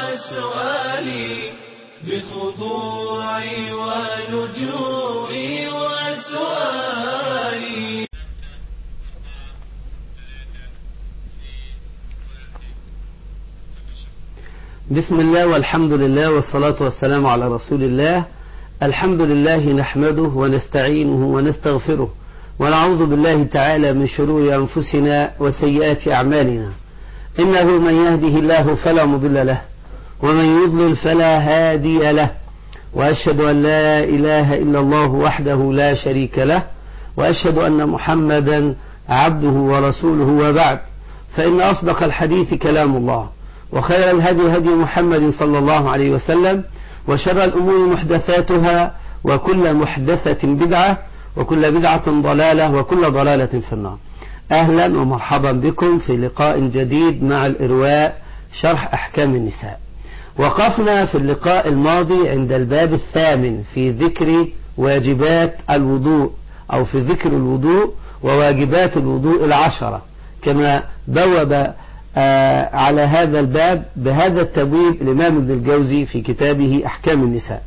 وسؤالي بخضوعي ولجوئي وسؤالي بسم الله والحمد لله والصلاة والسلام على رسول الله الحمد لله نحمده ونستعينه ونستغفره ونعوذ بالله تعالى من شرور أنفسنا وسيئات أعمالنا إنه من يهده الله فلا مضل له ومن يضلل فلا هادي له وأشهد أن لا إله إلا الله وحده لا شريك له وأشهد أن محمدا عبده ورسوله وبعد فإن أصدق الحديث كلام الله وخير الهدي هدي محمد صلى الله عليه وسلم وشر الأمور محدثاتها وكل محدثة بدعة وكل بدعة ضلالة وكل ضلالة في النار أهلا ومرحبا بكم في لقاء جديد مع الإرواء شرح أحكام النساء وقفنا في اللقاء الماضي عند الباب الثامن في ذكر واجبات الوضوء أو في ذكر الوضوء وواجبات الوضوء العشرة كما بوب آه على هذا الباب بهذا التبويب الإمام ابن الجوزي في كتابه أحكام النساء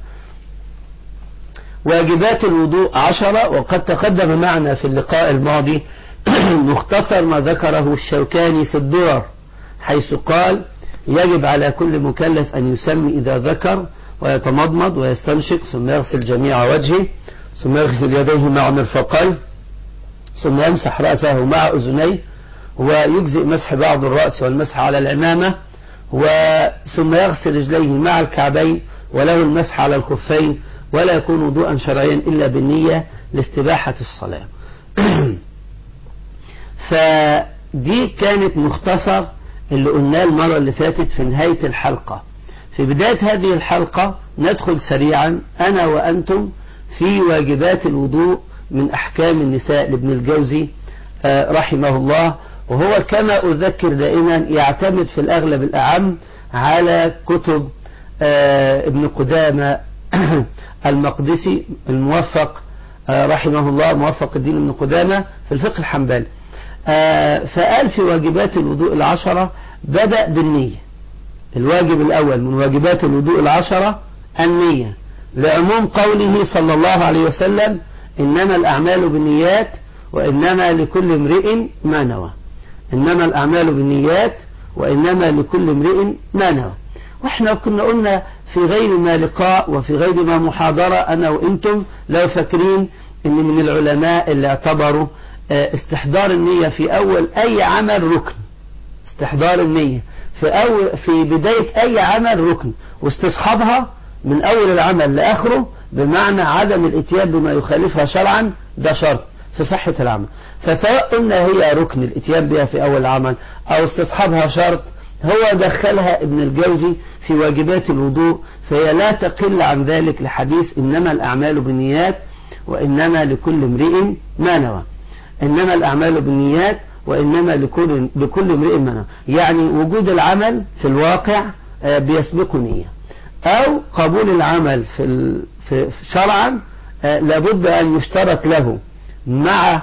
واجبات الوضوء عشرة وقد تقدم معنا في اللقاء الماضي مختصر ما ذكره الشوكاني في الدرر حيث قال يجب على كل مكلف أن يسمي إذا ذكر ويتمضمض ويستنشق ثم يغسل جميع وجهه ثم يغسل يديه مع مرفقيه ثم يمسح رأسه مع أذنيه ويجزئ مسح بعض الرأس والمسح على العمامة ثم يغسل رجليه مع الكعبين وله المسح على الخفين ولا يكون وضوءا شرعيا إلا بالنية لاستباحة الصلاة فدي كانت مختصر اللي قلناه المرة اللي فاتت في نهاية الحلقة في بداية هذه الحلقة ندخل سريعا أنا وأنتم في واجبات الوضوء من أحكام النساء لابن الجوزي رحمه الله وهو كما أذكر دائما يعتمد في الأغلب الأعم على كتب ابن قدامة المقدسي الموفق رحمه الله موفق الدين ابن قدامة في الفقه الحنبلي فقال في واجبات الوضوء العشرة بدأ بالنية الواجب الأول من واجبات الوضوء العشرة النية لعموم قوله صلى الله عليه وسلم إنما الأعمال بالنيات وإنما لكل امرئ ما نوى إنما الأعمال بالنيات وإنما لكل امرئ ما نوى واحنا كنا قلنا في غير ما لقاء وفي غير ما محاضرة أنا وإنتم لو فاكرين إن من العلماء اللي اعتبروا استحضار النية في أول أي عمل ركن استحضار النية في أول في بداية أي عمل ركن واستصحابها من أول العمل لآخره بمعنى عدم الاتيان بما يخالفها شرعا ده شرط في صحة العمل فسواء قلنا هي ركن الاتيان بها في أول العمل أو استصحابها شرط هو دخلها ابن الجوزي في واجبات الوضوء فهي لا تقل عن ذلك لحديث إنما الأعمال بالنيات وإنما لكل امرئ ما نوى إنما الأعمال بالنيات وإنما لكل, لكل امرئ ما نوى يعني وجود العمل في الواقع بيسبقه نية أو قبول العمل في, في شرعا لابد أن يشترط له مع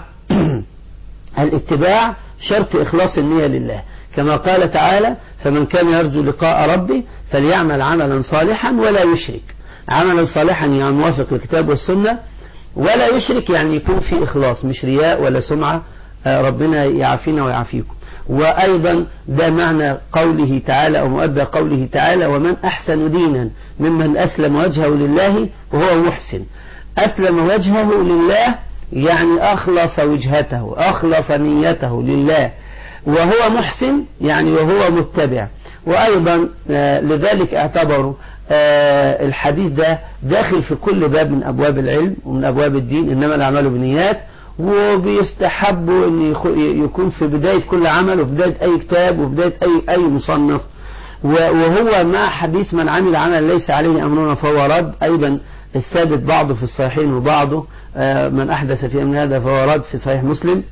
الاتباع شرط إخلاص النية لله كما قال تعالى فمن كان يرجو لقاء ربه فليعمل عملا صالحا ولا يشرك عملا صالحا يعني موافق للكتاب والسنة ولا يشرك يعني يكون في إخلاص مش رياء ولا سمعة ربنا يعافينا ويعافيكم وأيضا ده معنى قوله تعالى أو مؤدى قوله تعالى ومن أحسن دينا ممن أسلم وجهه لله وهو محسن أسلم وجهه لله يعني أخلص وجهته أخلص نيته لله وهو محسن يعني وهو متبع وأيضا لذلك اعتبروا الحديث ده داخل في كل باب من أبواب العلم ومن أبواب الدين إنما الأعمال بالنيات وبيستحبوا أن يكون في بداية كل عمل وفي بداية أي كتاب وفي بداية أي, أي مصنف وهو مع حديث من عمل عمل ليس عليه أمرنا فهو رد أيضا الثابت بعضه في الصحيحين وبعضه من أحدث في أمر هذا فهو رد في صحيح مسلم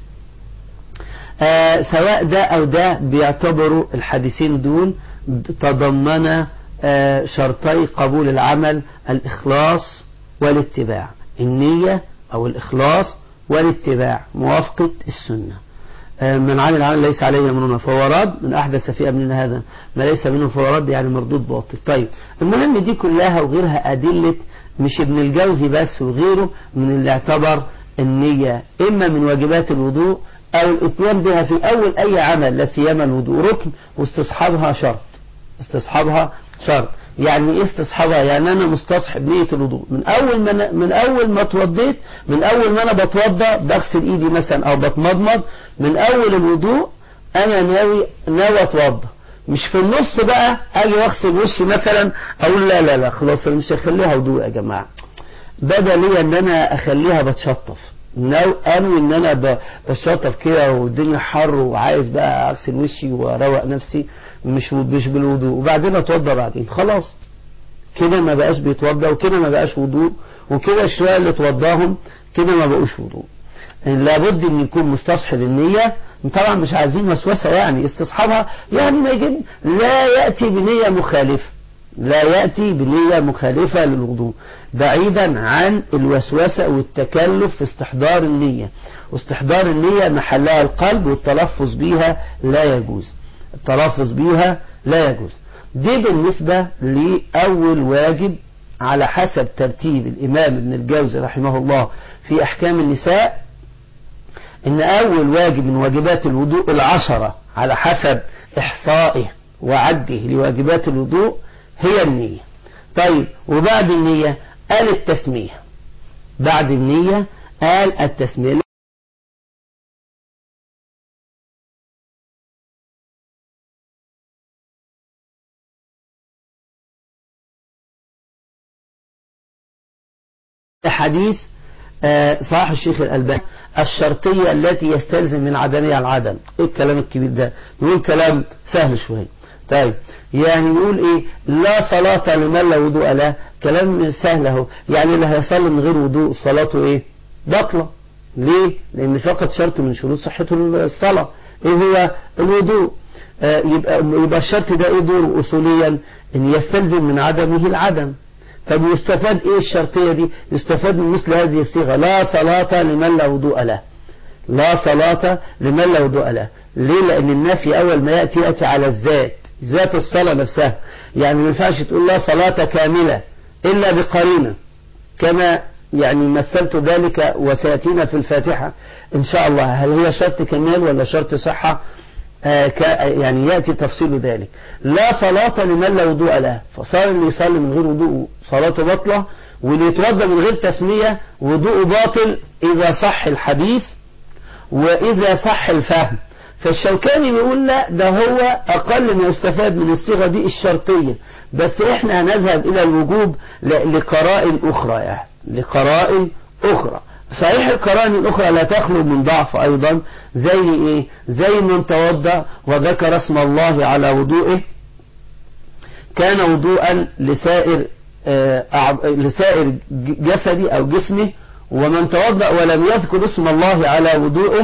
آه سواء ده أو ده بيعتبروا الحديثين دول تضمن آه شرطي قبول العمل الإخلاص والاتباع النية أو الإخلاص والاتباع موافقة السنة من عمل عمل ليس عليه أمرنا فهو رد من أحدث في أمرنا هذا ما ليس منه فهو رد يعني مردود باطل طيب المهم دي كلها وغيرها أدلة مش ابن الجوزي بس وغيره من اللي اعتبر النية إما من واجبات الوضوء أو الاتيان بها في أول أي عمل لا سيما الوضوء ركن واستصحابها شرط استصحابها شرط يعني ايه استصحابها يعني انا مستصحب نية الوضوء من اول ما من اول ما اتوضيت من اول ما انا بتوضى بغسل ايدي مثلا او بتمضمض من اول الوضوء انا ناوي ناوي اتوضى مش في النص بقى اجي واغسل وشي مثلا اقول لا لا لا خلاص انا مش هخليها وضوء يا جماعه بدا لي ان انا اخليها بتشطف ناو انوي ان انا بشطف كده والدنيا حر وعايز بقى اغسل وشي واروق نفسي مش مش بالوضوء وبعدين اتوضى بعدين خلاص كده ما بقاش بيتوضى وكده ما بقاش وضوء وكده الشويه اللي اتوضاهم كده ما بقوش وضوء لابد ان يكون مستصحب النية طبعا مش عايزين وسوسة يعني استصحابها يعني ما يجب لا يأتي بنية مخالفة لا يأتي بنية مخالفة للوضوء بعيدا عن الوسوسة والتكلف في استحضار النية واستحضار النية محلها القلب والتلفظ بيها لا يجوز التلفظ بيها لا يجوز دي بالنسبة لأول واجب على حسب ترتيب الإمام ابن الجوزي رحمه الله في أحكام النساء إن أول واجب من واجبات الوضوء العشرة على حسب إحصائه وعده لواجبات الوضوء هي النية طيب وبعد النية قال التسمية بعد النية قال التسمية حديث صاحب الشيخ الألباني الشرطية التي يستلزم من عدمها العدم ايه الكلام الكبير ده نقول كلام سهل شوية طيب يعني نقول ايه لا صلاة لمن لا وضوء له كلام سهل اهو يعني اللي هيصلي من غير وضوء صلاته ايه بطلة ليه لان فقط شرط من شروط صحة الصلاة ايه هو الوضوء آه يبقى, يبقى الشرط ده ايه دور اصوليا ان يستلزم من عدمه العدم طب يستفاد ايه الشرطية دي يستفاد من مثل هذه الصيغة لا صلاة لمن لا وضوء له لا صلاة لمن لا وضوء له ليه لان النفي اول ما يأتي يأتي على الذات ذات الصلاة نفسها يعني ما ينفعش تقول لا صلاة كاملة الا بقرينة كما يعني مثلت ذلك وسيأتينا في الفاتحة ان شاء الله هل هي شرط كمال ولا شرط صحة آه يعني يأتي تفصيل ذلك لا صلاة لمن لا وضوء له فصار اللي يصلي من غير وضوء صلاته باطلة واللي يتوضى من غير تسمية وضوء باطل إذا صح الحديث وإذا صح الفهم فالشوكاني بيقول لا ده هو أقل ما يستفاد من الصيغة دي الشرطية بس إحنا هنذهب إلى الوجوب لقرائن أخرى يعني لقرائن أخرى صحيح القرائن الأخرى لا تخلو من ضعف أيضا زي إيه زي من توضأ وذكر اسم الله على وضوئه كان وضوءا لسائر آه لسائر جسدي أو جسمه ومن توضأ ولم يذكر اسم الله على وضوئه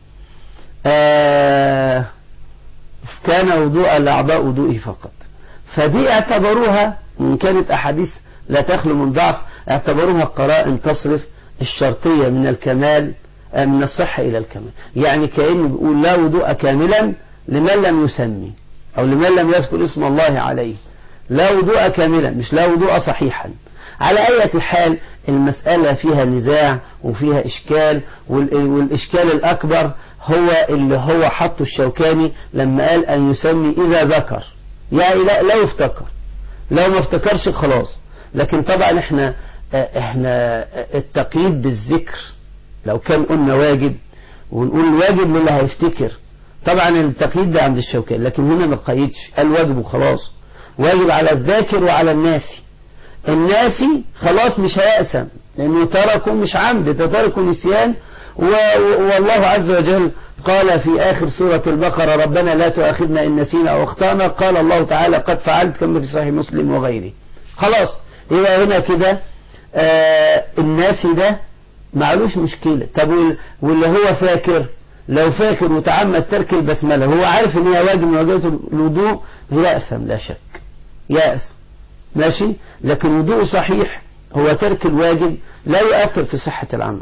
آه كان وضوءا لأعضاء وضوئه فقط فدي اعتبروها إن كانت أحاديث لا تخلو من ضعف اعتبروها قرائن تصرف الشرطية من الكمال من الصحة إلى الكمال يعني كأنه بيقول لا وضوء كاملا لمن لم يسمي أو لمن لم يذكر اسم الله عليه لا وضوء كاملا مش لا وضوء صحيحا على أي حال المسألة فيها نزاع وفيها إشكال والإشكال الأكبر هو اللي هو حطه الشوكاني لما قال أن يسمي إذا ذكر يعني لا, لا يفتكر لو ما افتكرش خلاص لكن طبعا احنا احنا التقييد بالذكر لو كان قلنا واجب ونقول الواجب للي هيفتكر طبعا التقييد ده عند الشوكاني لكن هنا ما قيدش قال واجب وخلاص واجب على الذاكر وعلى الناسي الناسي خلاص مش هيأسم لأنه تركوا مش عمد ده تركوا نسيان والله عز وجل قال في آخر سورة البقرة ربنا لا تؤاخذنا إن نسينا أو أخطأنا قال الله تعالى قد فعلت كما في صحيح مسلم وغيره خلاص يبقى هنا كده آه الناسي ده معلوش مشكلة طب واللي هو فاكر لو فاكر وتعمد ترك البسملة هو عارف ان هي واجب من واجبات الوضوء يأثم لا شك يأثم ماشي لكن وضوء صحيح هو ترك الواجب لا يؤثر في صحة العمل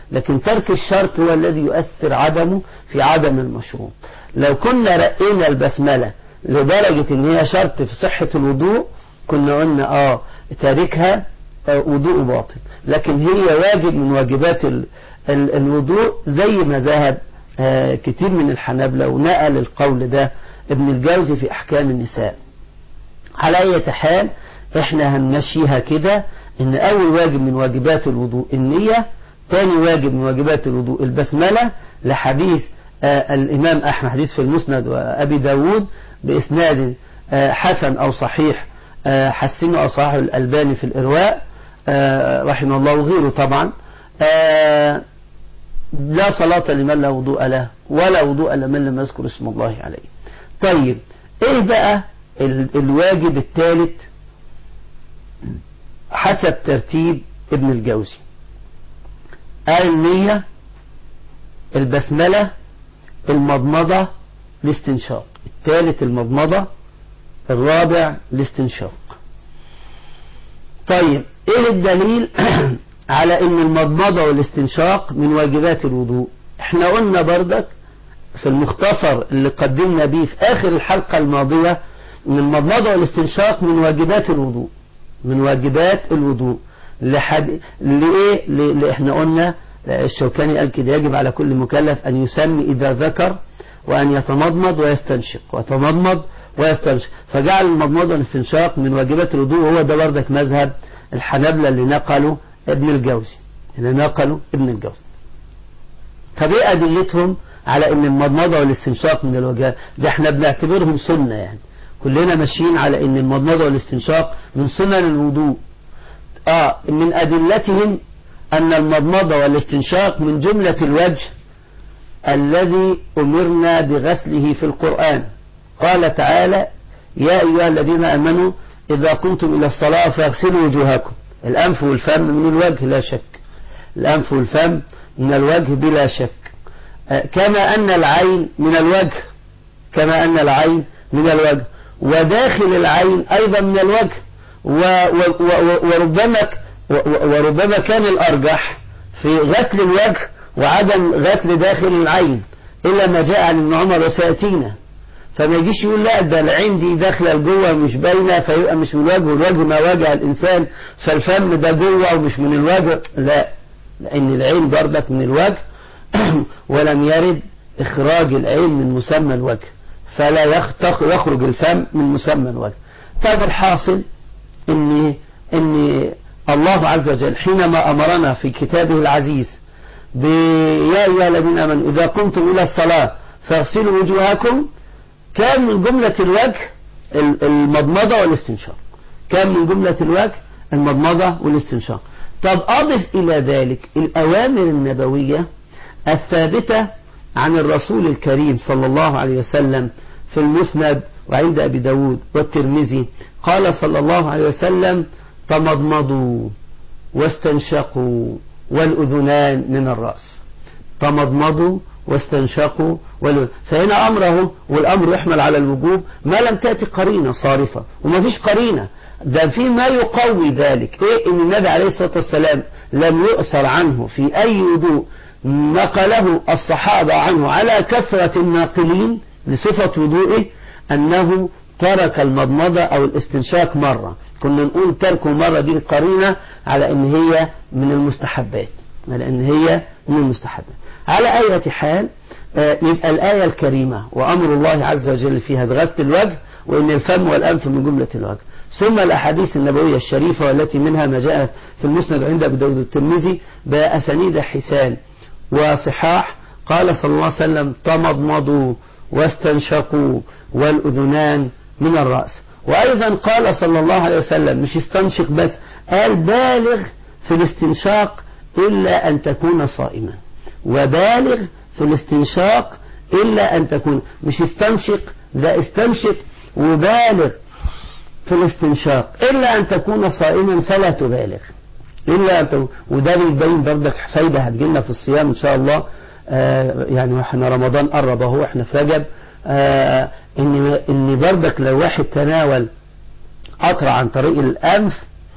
لكن ترك الشرط هو الذي يؤثر عدمه في عدم المشروط لو كنا رقينا البسملة لدرجة ان هي شرط في صحة الوضوء كنا قلنا اه تاركها آه، وضوء باطل لكن هي واجب من واجبات ال ال الوضوء زي ما ذهب آه، كتير من الحنابلة ونقل القول ده ابن الجوزي في احكام النساء على اي حال احنا هنمشيها كده ان اول واجب من واجبات الوضوء النية تاني واجب من واجبات الوضوء البسملة لحديث آه الامام احمد حديث في المسند وابي داود باسناد آه حسن او صحيح آه حسنه او صحيح الالباني في الارواء آه رحمه الله وغيره طبعا آه لا صلاة لمن لا وضوء له ولا وضوء لمن لم يذكر اسم الله عليه طيب ايه بقى ال- الواجب الثالث حسب ترتيب ابن الجوزي قال النية البسملة المضمضة الاستنشاق الثالث المضمضة الرابع الاستنشاق طيب ايه الدليل على ان المضمضة والاستنشاق من واجبات الوضوء احنا قلنا بردك في المختصر اللي قدمنا به في اخر الحلقة الماضية ان المضمضة والاستنشاق من واجبات الوضوء من واجبات الوضوء لحد لإيه ل... احنا قلنا الشوكاني قال كده يجب على كل مكلف أن يسمي إذا ذكر وأن يتمضمض ويستنشق ويتمضمض ويستنشق فجعل المضمضة والاستنشاق من واجبات الوضوء وهو ده بردك مذهب الحنابلة اللي نقلوا ابن الجوزي اللي نقلوا ابن الجوزي طب ايه أدلتهم على ان المضمضة والاستنشاق من الوجهات ده احنا بنعتبرهم سنة يعني كلنا ماشيين على ان المضمضة والاستنشاق من سنن الوضوء اه من ادلتهم ان المضمضة والاستنشاق من جملة الوجه الذي امرنا بغسله في القرآن قال تعالى يا ايها الذين امنوا اذا قمتم الى الصلاة فاغسلوا وجوهكم الانف والفم من الوجه لا شك الانف والفم من الوجه بلا شك آه كما ان العين من الوجه كما ان العين من الوجه وداخل العين أيضا من الوجه و و و وربما وربما كان الأرجح في غسل الوجه وعدم غسل داخل العين إلا ما جاء عن ابن عمر وسيأتينا فما يجيش يقول لا ده العين دي داخله لجوه مش باينه فيبقى مش من الوجه والوجه ما واجه الانسان فالفم ده جوه ومش من الوجه لا لان العين برضك من الوجه ولم يرد اخراج العين من مسمى الوجه فلا يخرج الفم من مسمى الوجه طيب الحاصل ان ان الله عز وجل حينما امرنا في كتابه العزيز يا ايها الذين امنوا اذا قمتم الى الصلاه فاغسلوا وجوهكم كان من جمله الوجه المضمضه والاستنشاق كان من جمله الوجه المضمضه والاستنشاق طب اضف الى ذلك الاوامر النبويه الثابته عن الرسول الكريم صلى الله عليه وسلم في المسند وعند أبي داود والترمذي قال صلى الله عليه وسلم تمضمضوا واستنشقوا والأذنان من الرأس تمضمضوا واستنشقوا والأذنان فهنا أمره والأمر يحمل على الوجوب ما لم تأتي قرينة صارفة وما فيش قرينة ده في ما يقوي ذلك ايه ان النبي عليه الصلاة والسلام لم يؤثر عنه في اي وضوء نقله الصحابة عنه على كثرة الناقلين لصفة وضوئه أنه ترك المضمضة أو الاستنشاق مرة كنا نقول تركه مرة دي القرينة على أن هي من المستحبات على أن هي من المستحبات على أي حال يبقى الآية الكريمة وأمر الله عز وجل فيها بغسل الوجه وأن الفم والأنف من جملة الوجه ثم الأحاديث النبوية الشريفة والتي منها ما جاء في المسند عند أبي داود الترمذي بأسانيد حسان وصحاح قال صلى الله عليه وسلم تمضمضوا واستنشقوا والأذنان من الرأس وأيضا قال صلى الله عليه وسلم مش استنشق بس قال بالغ في الاستنشاق إلا أن تكون صائما وبالغ في الاستنشاق إلا أن تكون مش استنشق ده استنشق وبالغ في الاستنشاق إلا أن تكون صائما فلا تبالغ إلا أن تكون وده بيبين برضك فايدة هتجيلنا في الصيام إن شاء الله آه يعني احنا رمضان قرب اهو احنا في رجب آه ان ان برضك لو واحد تناول قطرة عن طريق الانف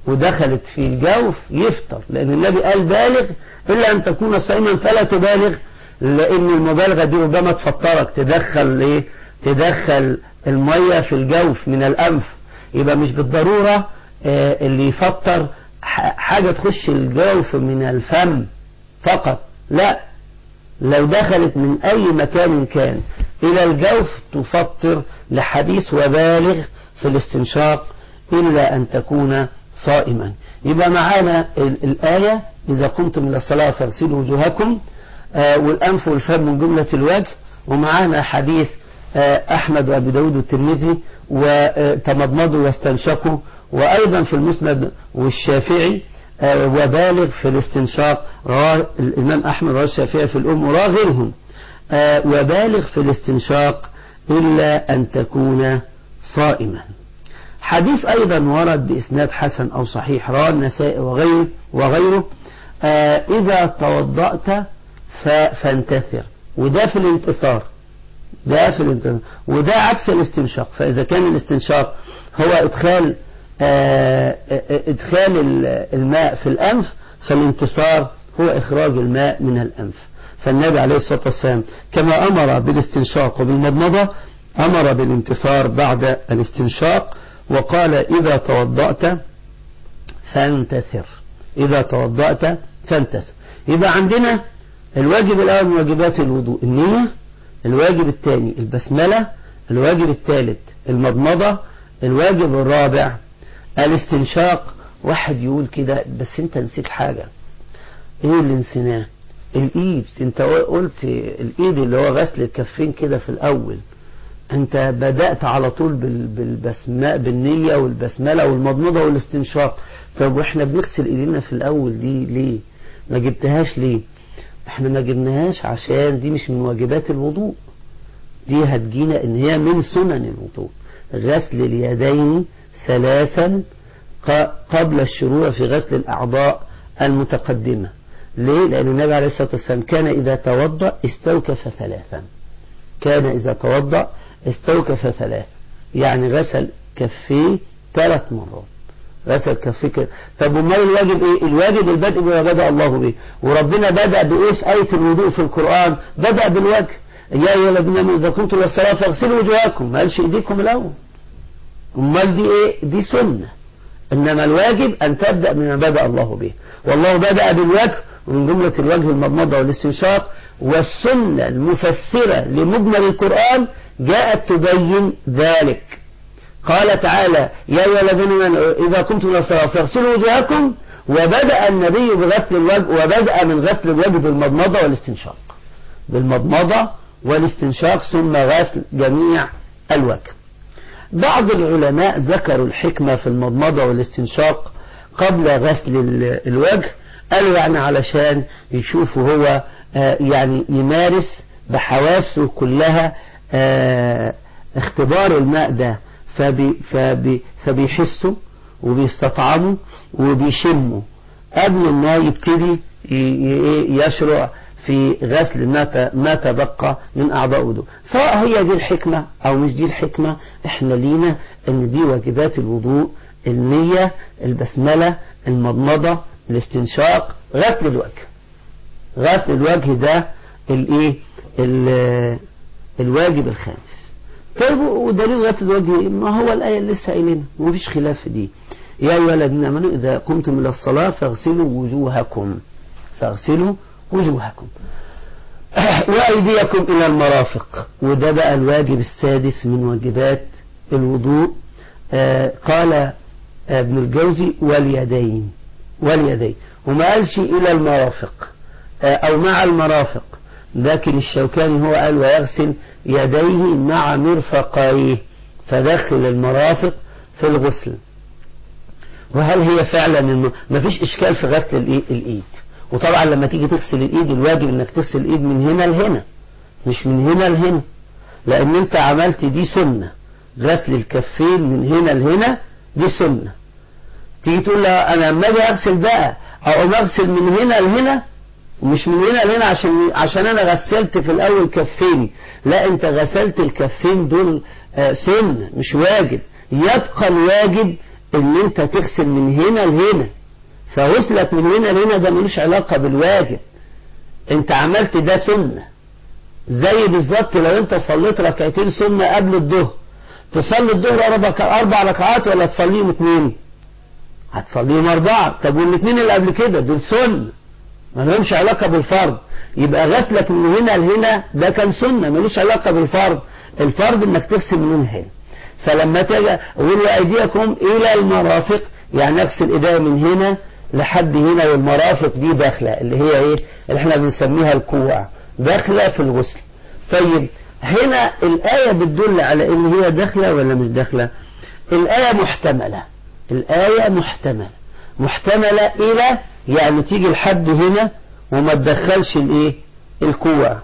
ودخلت في الجوف يفطر لأن النبي قال بالغ إلا أن تكون صائما فلا تبالغ لأن المبالغة دي ربما تفطرك تدخل إيه تدخل المية في الجوف من الأنف يبقى مش بالضرورة آه، اللي يفطر ح- حاجة تخش الجوف من الفم فقط لا لو دخلت من أي مكان كان إلى الجوف تفطر لحديث وبالغ في الاستنشاق إلا أن تكون صائما يبقى معانا ال- الآية إذا قمتم إلى الصلاة فاغسلوا وجوهكم آه، والأنف والفم من جملة الوجه ومعانا حديث آه، أحمد وأبي داود والترمذي وتمضمضوا واستنشقوا وأيضا في المسند والشافعي آه، وبالغ في الاستنشاق رواه الإمام أحمد والشافعي في الأم وراه غيرهم آه، وبالغ في الاستنشاق إلا أن تكون صائما حديث أيضا ورد بإسناد حسن أو صحيح رواه النسائي وغيره وغيره آه إذا توضأت ف- فانتثر وده في الانتصار ده في الانتصار وده عكس الاستنشاق فإذا كان الاستنشاق هو إدخال آه آه، إدخال ال- الماء في الأنف فالانتصار هو إخراج الماء من الأنف فالنبي عليه الصلاة والسلام كما أمر بالاستنشاق وبالمضمضة أمر بالانتصار بعد الاستنشاق وقال إذا توضأت فانتثر إذا توضأت فانتثر يبقى عندنا الواجب الأول من واجبات الوضوء النية الواجب الثاني البسملة الواجب الثالث المضمضة الواجب الرابع الاستنشاق واحد يقول كده بس انت نسيت حاجة ايه اللي نسيناه الايد انت قلت الايد اللي هو غسل الكفين كده في الاول انت بدأت على طول بال- بالبسماء بالنية والبسملة والمضمضة والاستنشاق طب واحنا بنغسل ايدينا في الاول دي ليه ما جبتهاش ليه احنا ما جبناهاش عشان دي مش من واجبات الوضوء دي هتجينا ان هي من سنن الوضوء غسل اليدين ثلاثا ق- قبل الشروع في غسل الاعضاء المتقدمة ليه لان النبي عليه الصلاة والسلام كان اذا توضأ استوكف ثلاثا كان إذا توضأ استوكف ثلاثة يعني غسل كفيه ثلاث مرات غسل كفيه كده طب امال الواجب ايه الواجب البدء بما بدأ الله به وربنا بدأ بايه في آية الوضوء في القرآن بدأ بالوجه يا أيها الذين آمنوا إذا كنتم للصلاة فاغسلوا وجوهكم ما قالش إيديكم الأول امال دي ايه دي سنة إنما الواجب أن تبدأ بما بدأ الله به والله بدأ بالوجه ومن جملة الوجه المضمضة والاستنشاق والسنة المفسرة لمجمل القرآن جاءت تبين ذلك قال تعالى يا أيها الذين آمنوا إذا قمتم إلى الصلاة فاغسلوا وجوهكم وبدأ النبي بغسل الوجه وبدأ من غسل الوجه بالمضمضة والاستنشاق بالمضمضة والاستنشاق ثم غسل جميع الوجه بعض العلماء ذكروا الحكمة في المضمضة والاستنشاق قبل غسل ال- الوجه قالوا يعني علشان يشوفوا هو آه، يعني يمارس بحواسه كلها آه، اختبار الماء ده فبي فبي فبيحسه وبيستطعمه وبيشمه قبل ما يبتدي ي- ي- يشرع في غسل ما ت- ما تبقى من أعضاء وضوء سواء هي دي الحكمة أو مش دي الحكمة احنا لينا ان دي واجبات الوضوء النية البسملة المضمضة الاستنشاق غسل الوجه غسل الوجه ده الايه ال- الواجب الخامس طيب ودليل غسل الوجه إيه؟ ما هو الآية اللي لسه قايلينها ومفيش خلاف في دي يا أيها الذين آمنوا إذا قمتم إلى الصلاة فاغسلوا وجوهكم فاغسلوا وجوهكم وأيديكم إلى المرافق وده بقى الواجب السادس من واجبات الوضوء آه قال آه ابن الجوزي واليدين واليدين وما قالش إلى المرافق آه أو مع المرافق لكن الشوكاني هو قال ويغسل يديه مع مرفقيه فدخل المرافق في الغسل وهل هي فعلا الم... ما فيش إشكال في غسل الإي- الإيد وطبعا لما تيجي تغسل الإيد الواجب إنك تغسل الإيد من هنا لهنا مش من هنا لهنا لأن أنت عملت دي سنة غسل الكفين من هنا لهنا دي سنة تيجي تقول لا أنا لما أجي أغسل بقى أقوم أغسل من هنا لهنا ومش من هنا لهنا عشان عشان أنا غسلت في الأول كفيني لا أنت غسلت الكفين دول آه، سنة مش واجب يبقى الواجب ان انت تغسل من هنا لهنا فغسلك من هنا لهنا ده ملوش علاقة بالواجب انت عملت ده سنة زي بالظبط لو انت صليت ركعتين سنة قبل الظهر تصلي الظهر اربع اربع ركعات ولا تصليهم اثنين هتصليهم اربعة طب والاثنين اللي قبل كده دول سنة ما لهمش علاقة بالفرض يبقى غسلك من هنا لهنا ده كان سنة ملوش علاقة بالفرض الفرض انك تغسل من هنا لهنا فلما تجي اقول وايديكم الى المرافق يعني اغسل ايديا من هنا لحد هنا والمرافق دي داخلة اللي هي ايه اللي احنا بنسميها الكوع داخلة في الغسل طيب هنا الآية بتدل على ان هي داخلة ولا مش داخلة الآية محتملة الآية محتملة محتملة إلى يعني تيجي لحد هنا وما تدخلش الايه الكوع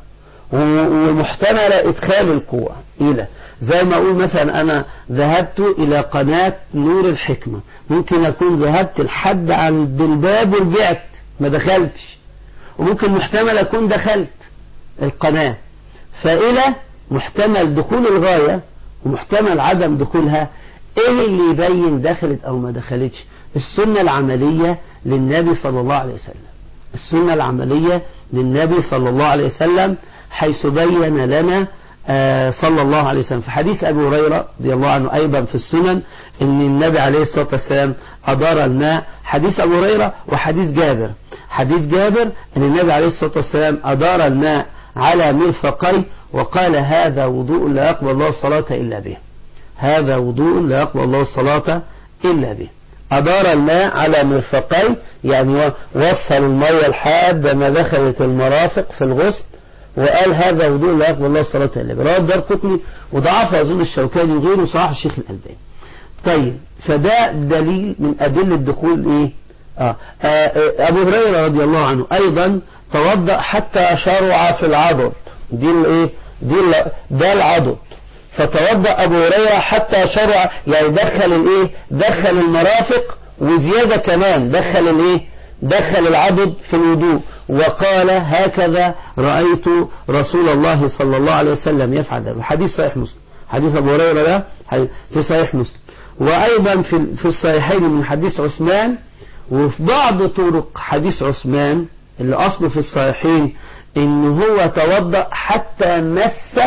ومحتملة إدخال الكوع إلى زي ما أقول مثلا أنا ذهبت إلى قناة نور الحكمة ممكن أكون ذهبت لحد عند الباب ورجعت ما دخلتش وممكن محتمل أكون دخلت القناة فإلى محتمل دخول الغاية ومحتمل عدم دخولها ايه اللي يبين دخلت او ما دخلتش السنة العملية للنبي صلى الله عليه وسلم السنة العملية للنبي صلى الله عليه وسلم حيث بين لنا آه صلى الله عليه وسلم في حديث أبي هريرة رضي الله عنه أيضا في السنن أن النبي عليه الصلاة والسلام أدار الماء حديث أبو هريرة وحديث جابر حديث جابر أن النبي عليه الصلاة والسلام أدار الماء على مرفقي وقال هذا وضوء لا يقبل الله الصلاة إلا به هذا وضوء لا يقبل الله الصلاة إلا به أدار الماء على مرفقي يعني وصل المية لحد ما دخلت المرافق في الغسل وقال هذا وضوء لا يقبل الله الصلاة إلا به رواه الدار قطني وضعفه أظن الشوكاني وغيره صحيح الشيخ الألباني طيب فده دليل من أدلة دخول إيه آه. آه أبو هريرة رضي الله عنه أيضا توضأ حتى شرع في العضد دي الايه دي ده العضد فتوضأ أبو هريرة حتى شرع يعني دخل الايه دخل المرافق وزيادة كمان دخل الايه دخل العضد في الوضوء وقال هكذا رأيت رسول الله صلى الله عليه وسلم يفعل ذلك حديث صحيح مسلم حديث أبو هريرة ده في صحيح مسلم وأيضا في في الصحيحين من حديث عثمان وفي بعض طرق حديث عثمان اللي أصله في الصحيحين إن هو توضأ حتى مس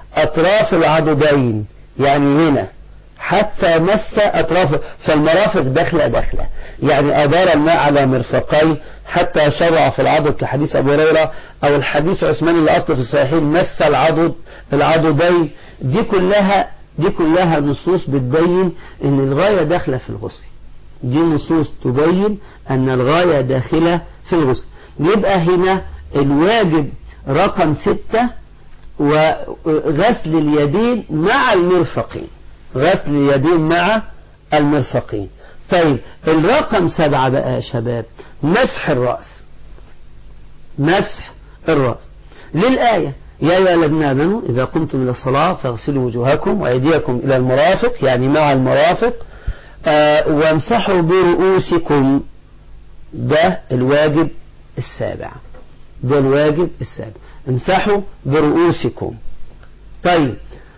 أطراف العضدين يعني هنا حتى مس أطراف فالمرافق داخلة داخلة يعني أدار الماء على مرفقي حتى شرع في العضد كحديث أبو هريرة أو الحديث عثمان اللي أصله في الصحيحين مس العضد العضدين دي كلها دي كلها نصوص بتبين ان الغاية داخلة في الغسل دي نصوص تبين ان الغاية داخلة في الغسل يبقى هنا الواجب رقم ستة وغسل اليدين مع المرفقين غسل اليدين مع المرفقين طيب الرقم سبعة بقى يا شباب مسح الرأس مسح الرأس للآية يا أيها الذين آمنوا إذا قمتم إلى الصلاة فاغسلوا وجوهكم وأيديكم إلى المرافق يعني مع المرافق آه وامسحوا برؤوسكم ده الواجب السابع ده الواجب السابع امسحوا برؤوسكم طيب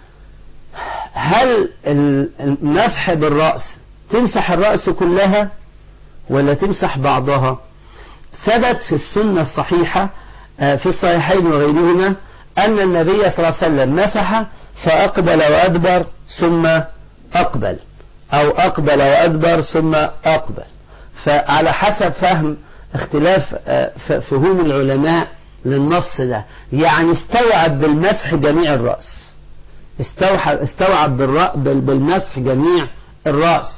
هل المسح بالرأس تمسح الرأس كلها ولا تمسح بعضها ثبت في السنة الصحيحة في الصحيحين وغيرهما أن النبي صلى الله عليه وسلم مسح فأقبل وأدبر ثم أقبل أو أقبل وأدبر ثم أقبل فعلى حسب فهم اختلاف فهوم العلماء للنص ده يعني استوعب بالمسح جميع الرأس استوعب, استوعب بالمسح جميع الرأس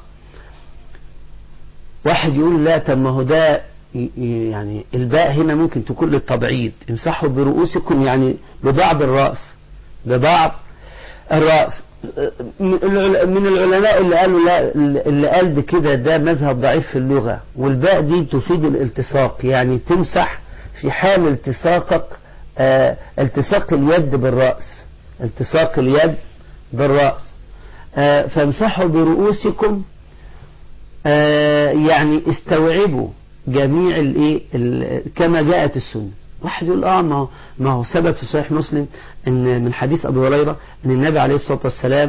واحد يقول لا طب ما هو ده يعني الباء هنا ممكن تكون للتبعيد امسحوا برؤوسكم يعني ببعض الرأس ببعض الرأس من العلماء اللي قالوا لا اللي قال بكده ده مذهب ضعيف في اللغة والباء دي تفيد الالتصاق يعني تمسح في حال التصاقك اه التصاق اليد بالرأس التصاق اليد بالرأس اه فامسحوا برؤوسكم اه يعني استوعبوا جميع الايه كما جاءت السنه واحد يقول اه ما هو ما هو ثبت في صحيح مسلم ان من حديث ابي هريره ان النبي عليه الصلاه والسلام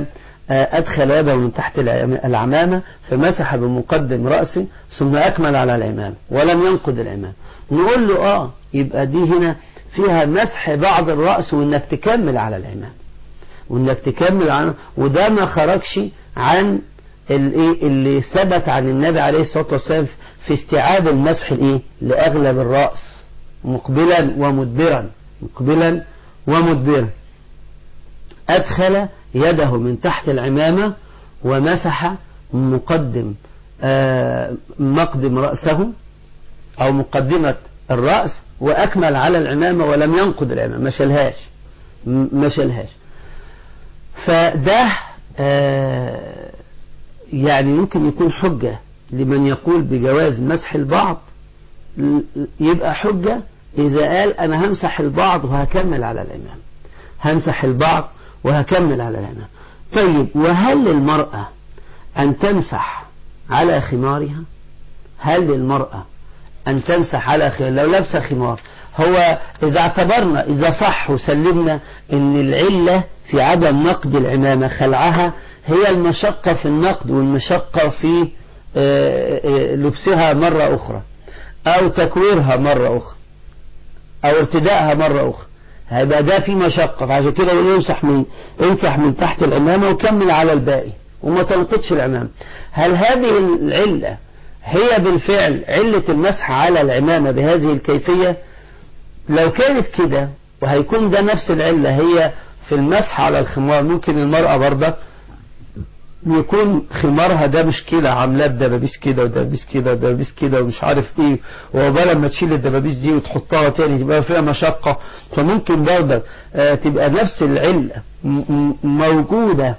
أدخل يده من تحت العمامة فمسح بمقدم رأسه ثم أكمل على العمامة ولم ينقض العمامة نقول له آه يبقى دي هنا فيها مسح بعض الرأس وإنك تكمل على العمامة وإنك تكمل على وده ما خرجش عن الايه اللي ثبت عن النبي عليه الصلاة والسلام في استيعاب المسح الايه لأغلب الرأس مقبلا ومدبرا مقبلا ومدبرا أدخل يده من تحت العمامة ومسح مقدم آه مقدم رأسه أو مقدمة الرأس وأكمل على العمامة ولم ينقض العمامة ما شالهاش ما شالهاش فده آه يعني ممكن يكون حجة لمن يقول بجواز مسح البعض يبقى حجة إذا قال أنا همسح البعض وهكمل على الإمام همسح البعض وهكمل على الإمام طيب وهل للمرأة أن تمسح على خمارها هل للمرأة أن تمسح على خمار لو لابسة خمار هو إذا اعتبرنا إذا صح وسلمنا أن العلة في عدم نقد العمامة خلعها هي المشقة في النقد والمشقة في لبسها مرة أخرى أو تكويرها مرة أخرى أو ارتدائها مرة أخرى هيبقى ده في مشقة فعشان كده يقول يمسح من امسح من تحت العمامة وكمل على الباقي وما تنقضش العمامة هل هذه العلة هي بالفعل علة المسح على العمامة بهذه الكيفية لو كانت كده وهيكون ده نفس العلة هي في المسح على الخمار ممكن المرأة برضك يكون خمارها ده مشكلة عاملاه بدبابيس كده ودبابيس كده ودبابيس كده ومش عارف ايه وعقبال ما تشيل الدبابيس دي وتحطها تاني تبقى فيها مشقة فممكن برضك آه تبقى نفس العلة موجودة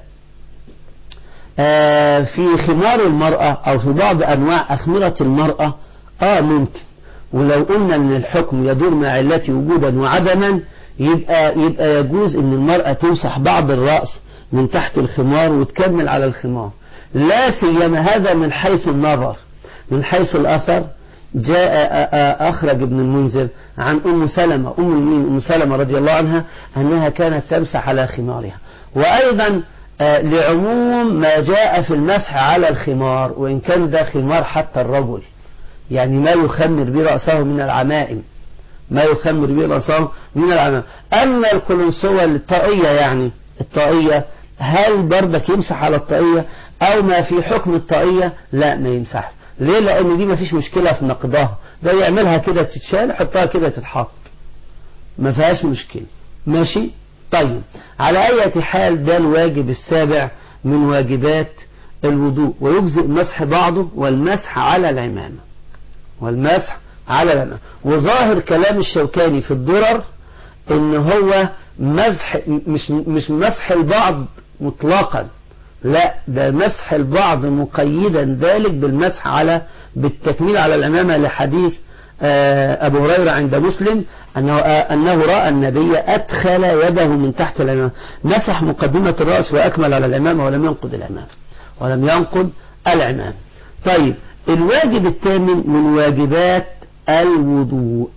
آه في خمار المرأة او في بعض انواع اخمرة المرأة اه ممكن ولو قلنا ان الحكم يدور مع علته وجودا وعدما يبقى يبقى يجوز ان المرأة تمسح بعض الرأس من تحت الخمار وتكمل على الخمار لا سيما هذا من حيث النظر من حيث الأثر جاء أخرج ابن المنذر عن أم سلمة أم المين أم سلمة رضي الله عنها أنها كانت تمسح على خمارها وأيضا لعموم ما جاء في المسح على الخمار وإن كان ده خمار حتى الرجل يعني ما يخمر به رأسه من العمائم ما يخمر به رأسه من العمائم أما القلنسوة الطاقية يعني الطاقية هل بردك يمسح على الطاقية أو ما في حكم الطاقية لا ما يمسحش ليه لأن دي ما فيش مشكلة في نقضها ده يعملها كده تتشال يحطها كده تتحط ما فيهاش مشكلة ماشي طيب على أي حال ده الواجب السابع من واجبات الوضوء ويجزئ مسح بعضه والمسح على العمامة والمسح على العمامة وظاهر كلام الشوكاني في الدرر ان هو مسح مش مش مسح البعض مطلقا لا ده مسح البعض مقيدا ذلك بالمسح على بالتكميل على العمامة لحديث أبو هريرة عند مسلم أنه, أنه رأى النبي أدخل يده من تحت العمامة مسح مقدمة الرأس وأكمل على العمامة ولم ينقض العمامة ولم ينقض العمامة طيب الواجب الثامن من واجبات الوضوء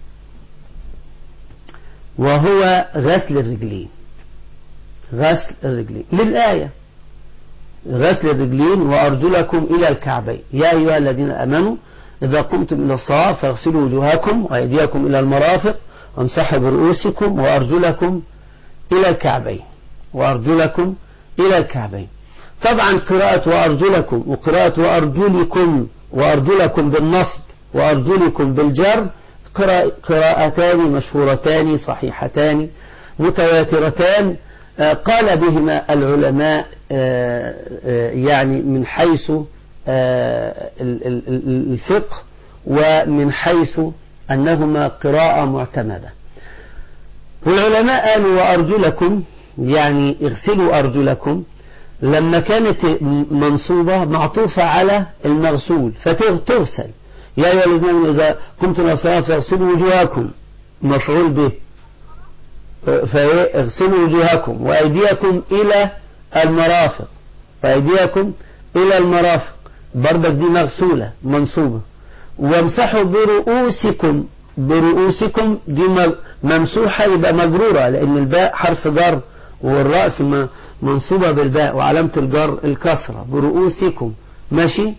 وهو غسل الرجلين غسل الرجلين للآية غسل الرجلين وأرجلكم إلى الكعبين يا أيها الذين أمنوا إذا قمتم إلى الصلاة فاغسلوا وجوهكم وأيديكم إلى المرافق وامسحوا برؤوسكم وأرجلكم إلى الكعبين وأرجلكم إلى الكعبين طبعا قراءة وأرجلكم وقراءة وأرجلكم وأرجلكم بالنصب وأرجلكم بالجر قراءتان مشهورتان صحيحتان متواترتان قال بهما العلماء يعني من حيث الفقه ومن حيث أنهما قراءة معتمدة والعلماء قالوا وأرجلكم يعني اغسلوا أرجلكم لما كانت منصوبة معطوفة على المغسول فتغسل يا أيها الذين آمنوا إذا قمتم إلى الصلاة فاغسلوا وجوهكم مفعول به فاغسلوا وجوهكم وأيديكم إلى المرافق وأيديكم إلى المرافق بردك دي مغسولة منصوبة وامسحوا برؤوسكم برؤوسكم دي ممسوحة يبقى مجرورة لأن الباء حرف جر والرأس منصوبة بالباء وعلامة الجر الكسرة برؤوسكم ماشي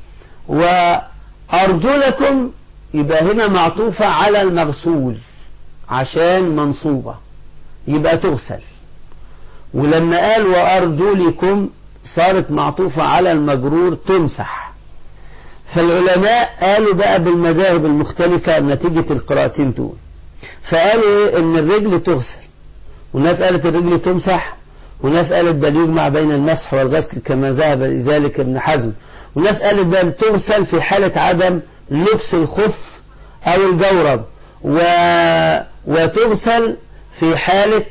وأرجلكم يبقى هنا معطوفة على المغسول عشان منصوبة يبقى تغسل ولما قال وأرجلكم صارت معطوفة على المجرور تمسح فالعلماء قالوا بقى بالمذاهب المختلفة نتيجة القراءتين دول فقالوا ان الرجل تغسل وناس قالت الرجل تمسح وناس قالت بل يجمع بين المسح والغسل كما ذهب لذلك ابن حزم وناس قالت بل تغسل في حالة عدم لبس الخف او الجورب و... وتغسل في حالة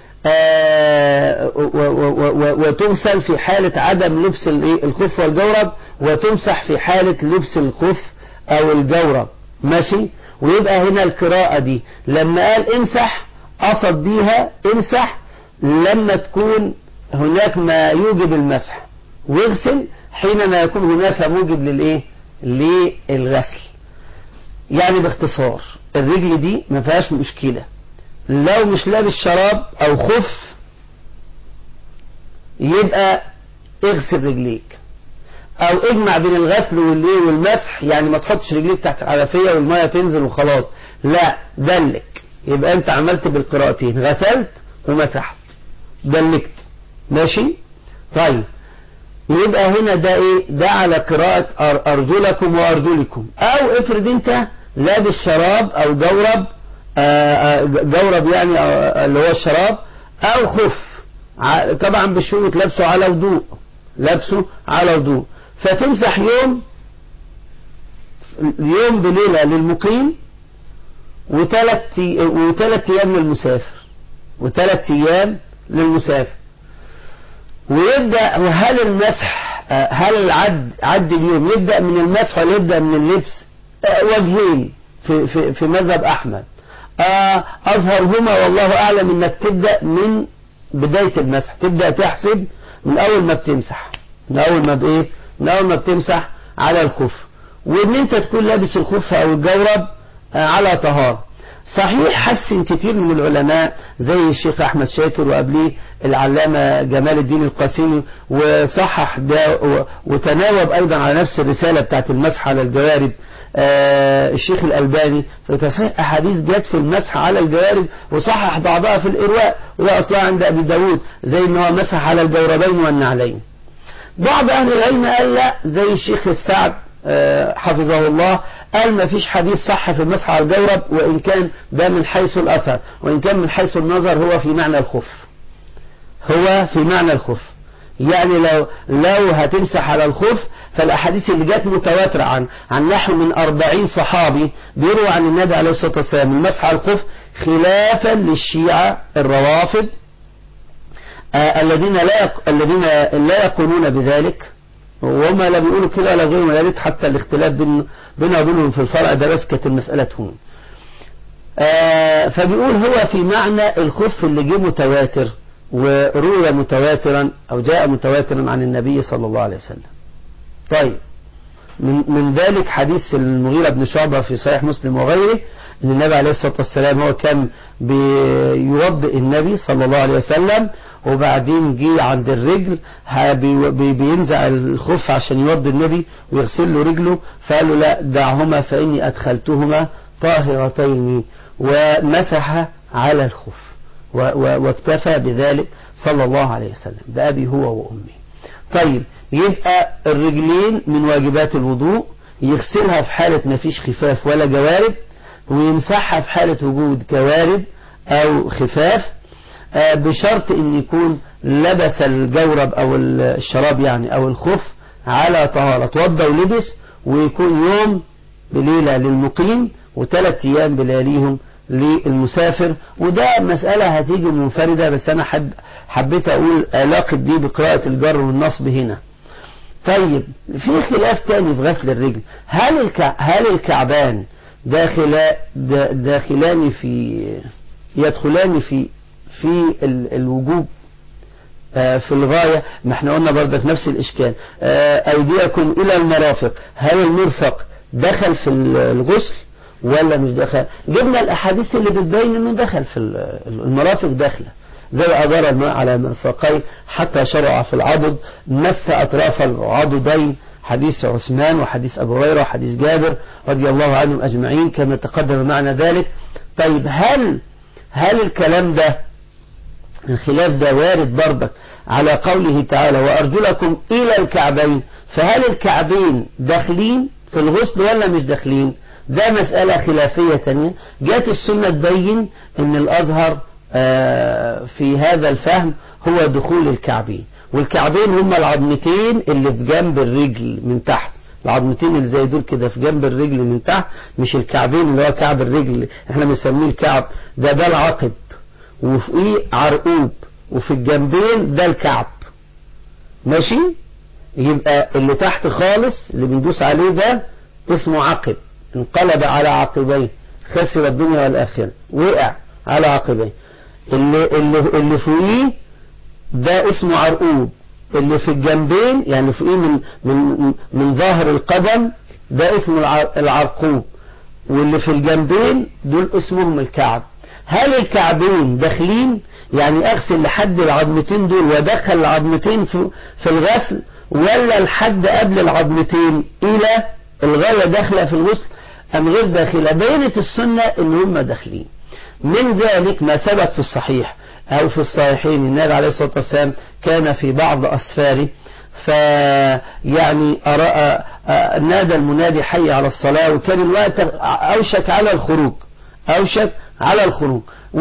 آه و... و... وتغسل في حالة عدم لبس الخف والجورب وتمسح في حالة لبس الخف او الجورب ماشي ويبقى هنا القراءة دي لما قال امسح قصد بيها امسح لما تكون هناك ما يوجب المسح واغسل حينما يكون هناك موجب للايه للغسل يعني باختصار الرجل دي ما فيهاش مشكلة لو مش لابس شراب او خف يبقى اغسل رجليك او اجمع بين الغسل والايه والمسح يعني ما تحطش رجليك تحت الحنفيه والميه تنزل وخلاص لا دلك يبقى انت عملت بالقراءتين غسلت ومسحت دلكت ماشي طيب يبقى هنا ده ايه ده على قراءة ارجلكم وارجلكم او افرض انت لابس شراب او جورب جورب يعني اللي هو الشراب او خف طبعا بالشروط لابسه على وضوء لابسه على وضوء فتمسح يوم يوم بليلة للمقيم وثلاث وثلاث ايام للمسافر وثلاث ايام للمسافر ويبدأ وهل المسح هل العد عد اليوم يبدأ من المسح ولا يبدأ من اللبس وجهين في, في, في مذهب أحمد أظهرهما والله أعلم أنك تبدأ من بداية المسح تبدأ تحسب من أول ما بتمسح من أول ما بإيه من أول ما بتمسح على الخف وإن أنت تكون لابس الخف أو الجورب على طهارة صحيح حسن كتير من العلماء زي الشيخ أحمد شاكر وقبليه العلامة جمال الدين القاسمي وصحح ده وتناوب أيضا على نفس الرسالة بتاعت المسح على الجوارب آه الشيخ الألباني في تصحيح أحاديث جت في المسح على الجوارب وصحح بعضها في الإرواء وده أصلها عند أبي داود زي إن هو مسح على الجوربين والنعلين بعض أهل العلم قال لا زي الشيخ السعد حفظه الله قال ما فيش حديث صح في المسح على الجورب وإن كان ده من حيث الأثر وإن كان من حيث النظر هو في معنى الخف هو في معنى الخف يعني لو لو هتمسح على الخف فالأحاديث اللي جت متواترة عن عن نحو من أربعين صحابي بيروى عن النبي عليه الصلاة والسلام المسح على الخف خلافا للشيعة الروافض آه الذين لا يق... الذين لا يقولون بذلك وهم لا بيقولوا كده ولا غيرهم يا ريت حتى الاختلاف بين بيننا وبينهم في الفرع ده بس كانت المسألة هون. آه فبيقول هو في معنى الخف اللي جه متواتر وروي متواترا أو جاء متواترا عن النبي صلى الله عليه وسلم. طيب من, من ذلك حديث المغيرة بن شعبة في صحيح مسلم وغيره ان النبي عليه الصلاة والسلام هو كان بيوضئ النبي صلى الله عليه وسلم وبعدين جه عند الرجل بينزع الخف عشان يوضي النبي ويغسل له رجله فقال له لا دعهما فإني أدخلتهما طاهرتين ومسح على الخف واكتفى بذلك صلى الله عليه وسلم بأبي هو وأمي طيب يبقى الرجلين من واجبات الوضوء يغسلها في حالة ما فيش خفاف ولا جوارب ويمسحها في حالة وجود جوارب أو خفاف بشرط ان يكون لبس الجورب او الشراب يعني او الخف على طهارة توضى ولبس ويكون يوم بليلة للمقيم وثلاث ايام بلياليهم للمسافر وده مسألة هتيجي منفردة بس انا حب حبيت اقول علاقة دي بقراءة الجر والنصب هنا طيب في خلاف تاني في غسل الرجل هل الكع... هل الكعبان داخل داخلان في يدخلان في في الوجوب في الغاية ما احنا قلنا برضك نفس الإشكال أيديكم إلى المرافق هل المرفق دخل في الغسل ولا مش دخل جبنا الأحاديث اللي بتبين أنه دخل في المرافق داخلة زي أدار الماء على مرفقيه حتى شرع في العضد مس أطراف العضدين حديث عثمان وحديث أبو هريرة وحديث جابر رضي الله عنهم أجمعين كما تقدم معنا ذلك طيب هل هل الكلام ده الخلاف ده وارد برضك على قوله تعالى وأرجلكم إلى الكعبين فهل الكعبين داخلين في الغسل ولا مش داخلين ده مسألة خلافية تانية جات السنة تبين ان الأزهر في هذا الفهم هو دخول الكعبين والكعبين هما العظمتين اللي في جنب الرجل من تحت العظمتين اللي زي دول كده في جنب الرجل من تحت مش الكعبين اللي هو كعب الرجل احنا بنسميه الكعب ده ده العقب وفوقيه عرقوب وفي الجنبين ده الكعب ماشي يبقى اللي تحت خالص اللي بندوس عليه ده اسمه عقب انقلب على عقبيه خسر الدنيا والآخرة وقع على عقبيه اللي, اللي, اللي فوقيه ده اسمه عرقوب اللي في الجنبين يعني فوقيه من, من, من ظاهر القدم ده اسمه العرقوب واللي في الجنبين دول اسمهم الكعب هل الكعبين داخلين يعني اغسل لحد العظمتين دول وادخل العظمتين في, في الغسل ولا لحد قبل العظمتين الى الغاية داخلة في الغسل ام غير داخلة بينت السنة ان هم داخلين من ذلك ما ثبت في الصحيح او في الصحيحين النبي عليه الصلاة والسلام كان في بعض اسفاره فيعني نادى المنادي حي على الصلاة وكان الوقت اوشك على الخروج اوشك على الخروج و...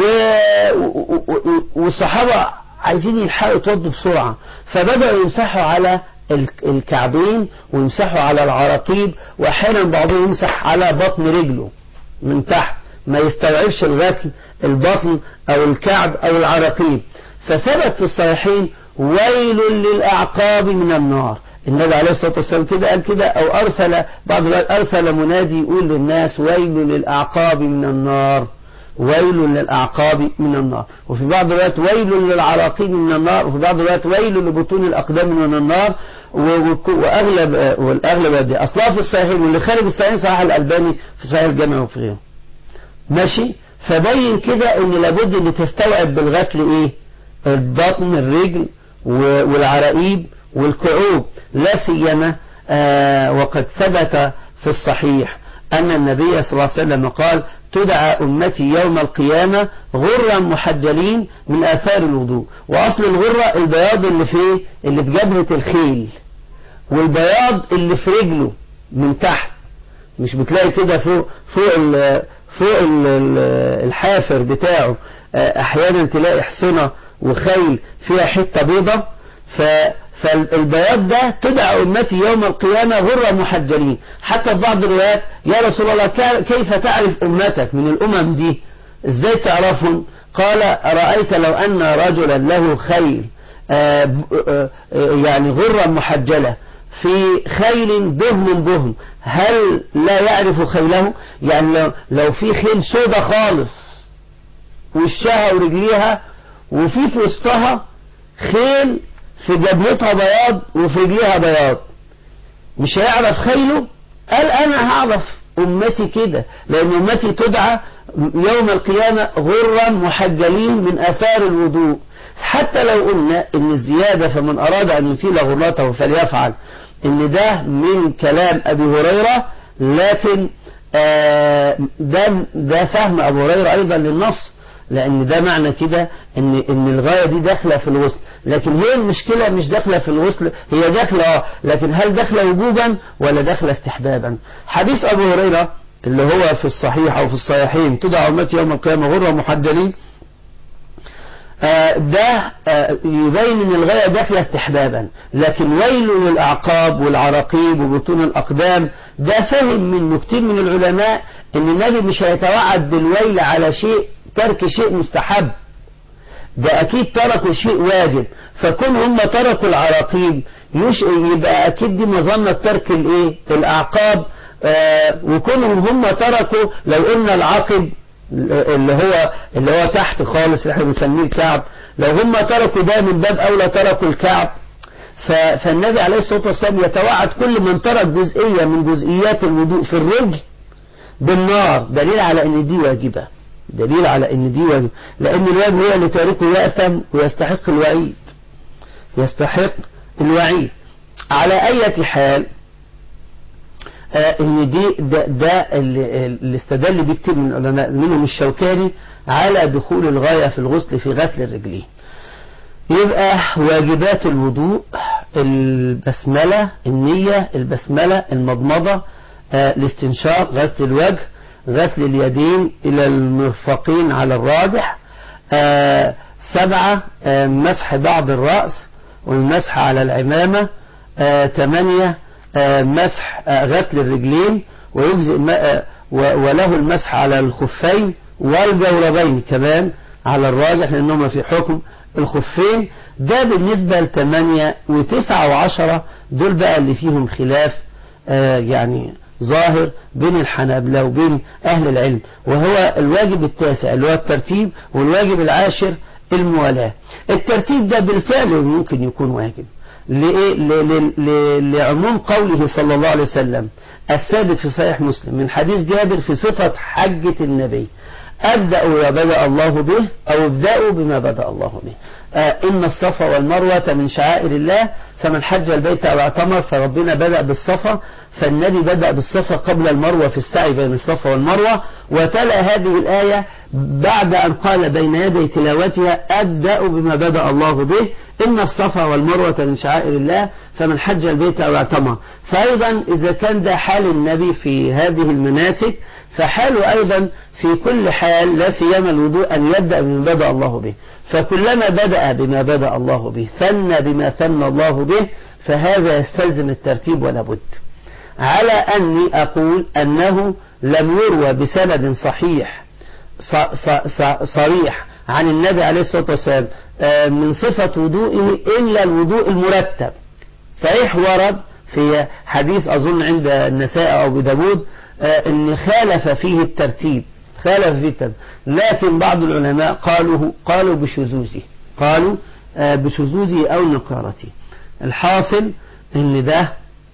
والصحابة عايزين يلحقوا يتوضوا بسرعة فبدأوا يمسحوا على الكعبين ويمسحوا على العراقيب واحيانا بعضهم يمسح على بطن رجله من تحت ما يستوعبش الغسل البطن او الكعب او العراقيب فثبت في الصحيحين ويل للاعقاب من النار النبي عليه الصلاة والسلام كده قال كده او ارسل بعض ارسل منادي يقول للناس ويل للاعقاب من النار ويل للأعقاب من النار وفي بعض الروايات ويل للعراقين من النار وفي بعض الروايات ويل لبطون الأقدام من النار وأغلب والأغلب دي أصلها في الصحيحين واللي خارج الصحيحين صحيح الألباني في صحيح الجامع وفي غيره ماشي فبين كده ان لابد ان تستوعب بالغسل ايه البطن الرجل والعراقيب والكعوب لا سيما آه وقد ثبت في الصحيح أن النبي صلى الله عليه وسلم قال تدعى أمتي يوم القيامة غرا محجلين من آثار الوضوء وأصل الغرة البياض اللي في اللي في جبهة الخيل والبياض اللي في رجله من تحت مش بتلاقي كده فوق فوق ال فوق ال الحافر بتاعه أحيانا تلاقي حصنة وخيل فيها حتة بيضة ف فالبياض ده تدعى أمتي يوم القيامة غر محجلين حتى في بعض الروايات يا رسول الله كيف تعرف أمتك من الأمم دي ازاي تعرفهم قال رأيت لو أن رجلا له خيل يعني غرة محجلة في خيل بهم بهم هل لا يعرف خيله يعني لو في خيل سودة خالص وشها ورجليها وفي في وسطها خيل في جبهتها بياض وفي رجليها بياض مش هيعرف خيله قال انا هعرف امتي كده لان امتي تدعى يوم القيامة غرا محجلين من اثار الوضوء حتى لو قلنا ان الزيادة فمن اراد ان يطيل غرته فليفعل ان ده من كلام ابي هريرة لكن آه ده ده فهم ابو هريرة ايضا للنص لان ده معنى كده ان ان الغايه دي داخله في الغسل لكن هي المشكله مش داخله في الغسل هي داخله لكن هل داخله وجوبا ولا داخله استحبابا حديث ابو هريره اللي هو في الصحيح او في الصحيحين تدعى امتي يوم القيامه غره محجلين آه ده آه يبين ان الغايه داخله استحبابا لكن ويل للاعقاب والعراقيب وبطون الاقدام ده فهم من كتير من العلماء ان النبي مش هيتوعد بالويل على شيء ترك شيء مستحب ده اكيد تركوا شيء واجب فكون هم تركوا العراقيب يش يبقى اكيد دي مظنة ترك الايه الاعقاب آه وكونهم هم تركوا لو قلنا العقب اللي هو اللي هو تحت خالص اللي احنا بنسميه الكعب لو هم تركوا ده من باب اولى تركوا الكعب فالنبي عليه الصلاه والسلام يتوعد كل من ترك جزئيه من جزئيات الوضوء في الرجل بالنار دليل على ان دي واجبه دليل على ان دي واجب لان الواجب هو اللي تاركه يأثم ويستحق الوعيد يستحق الوعيد على اي حال آه ان دي ده, ده اللي, اللي استدل بيه كتير من العلماء منهم الشوكاني على دخول الغاية في الغسل في غسل الرجلين يبقى واجبات الوضوء البسملة النية البسملة المضمضة آه الاستنشاق غسل الوجه غسل اليدين إلى المرفقين على الراجح آه سبعة آه مسح بعض الرأس والمسح على العمامة ثمانية مسح غسل الرجلين ويجزئ وله المسح على الخفين والجوربين كمان على الراجح لأنهما في حكم الخفين ده بالنسبة لثمانية وتسعة وعشرة دول بقى اللي فيهم خلاف آه يعني ظاهر بين الحنابلة وبين أهل العلم وهو الواجب التاسع اللي هو الترتيب والواجب العاشر الموالاة الترتيب ده بالفعل ممكن يكون واجب لإيه؟ لعموم قوله صلى الله عليه وسلم الثابت في صحيح مسلم من حديث جابر في صفة حجة النبي أبدأ ما بدأ الله به أو ابدأوا بما بدأ الله به آه إن الصفا والمروة من شعائر الله فمن حج البيت أو اعتمر فربنا بدأ بالصفا فالنبي بدأ بالصفا قبل المروة في السعي بين الصفا والمروة وتلا هذه الآية بعد أن قال بين يدي تلاوتها أبدأ بما بدأ الله به إن الصفا والمروة من شعائر الله فمن حج البيت أو اعتمر فأيضا إذا كان ده حال النبي في هذه المناسك فحاله أيضا في كل حال لا سيما الوضوء أن يبدأ بما بدأ الله به فكلما بدأ بما بدأ الله به ثنى بما ثنى الله به فهذا يستلزم الترتيب ولا بد على أني أقول أنه لم يروى بسند صحيح صريح عن النبي عليه الصلاة والسلام من صفة وضوئه إلا الوضوء المرتب صحيح ورد في حديث أظن عند النساء أو بداود ان خالف فيه الترتيب خالف فيه الترتيب لكن بعض العلماء قالوا قالوا بشذوذه قالوا بشذوذه او نكارته الحاصل ان ده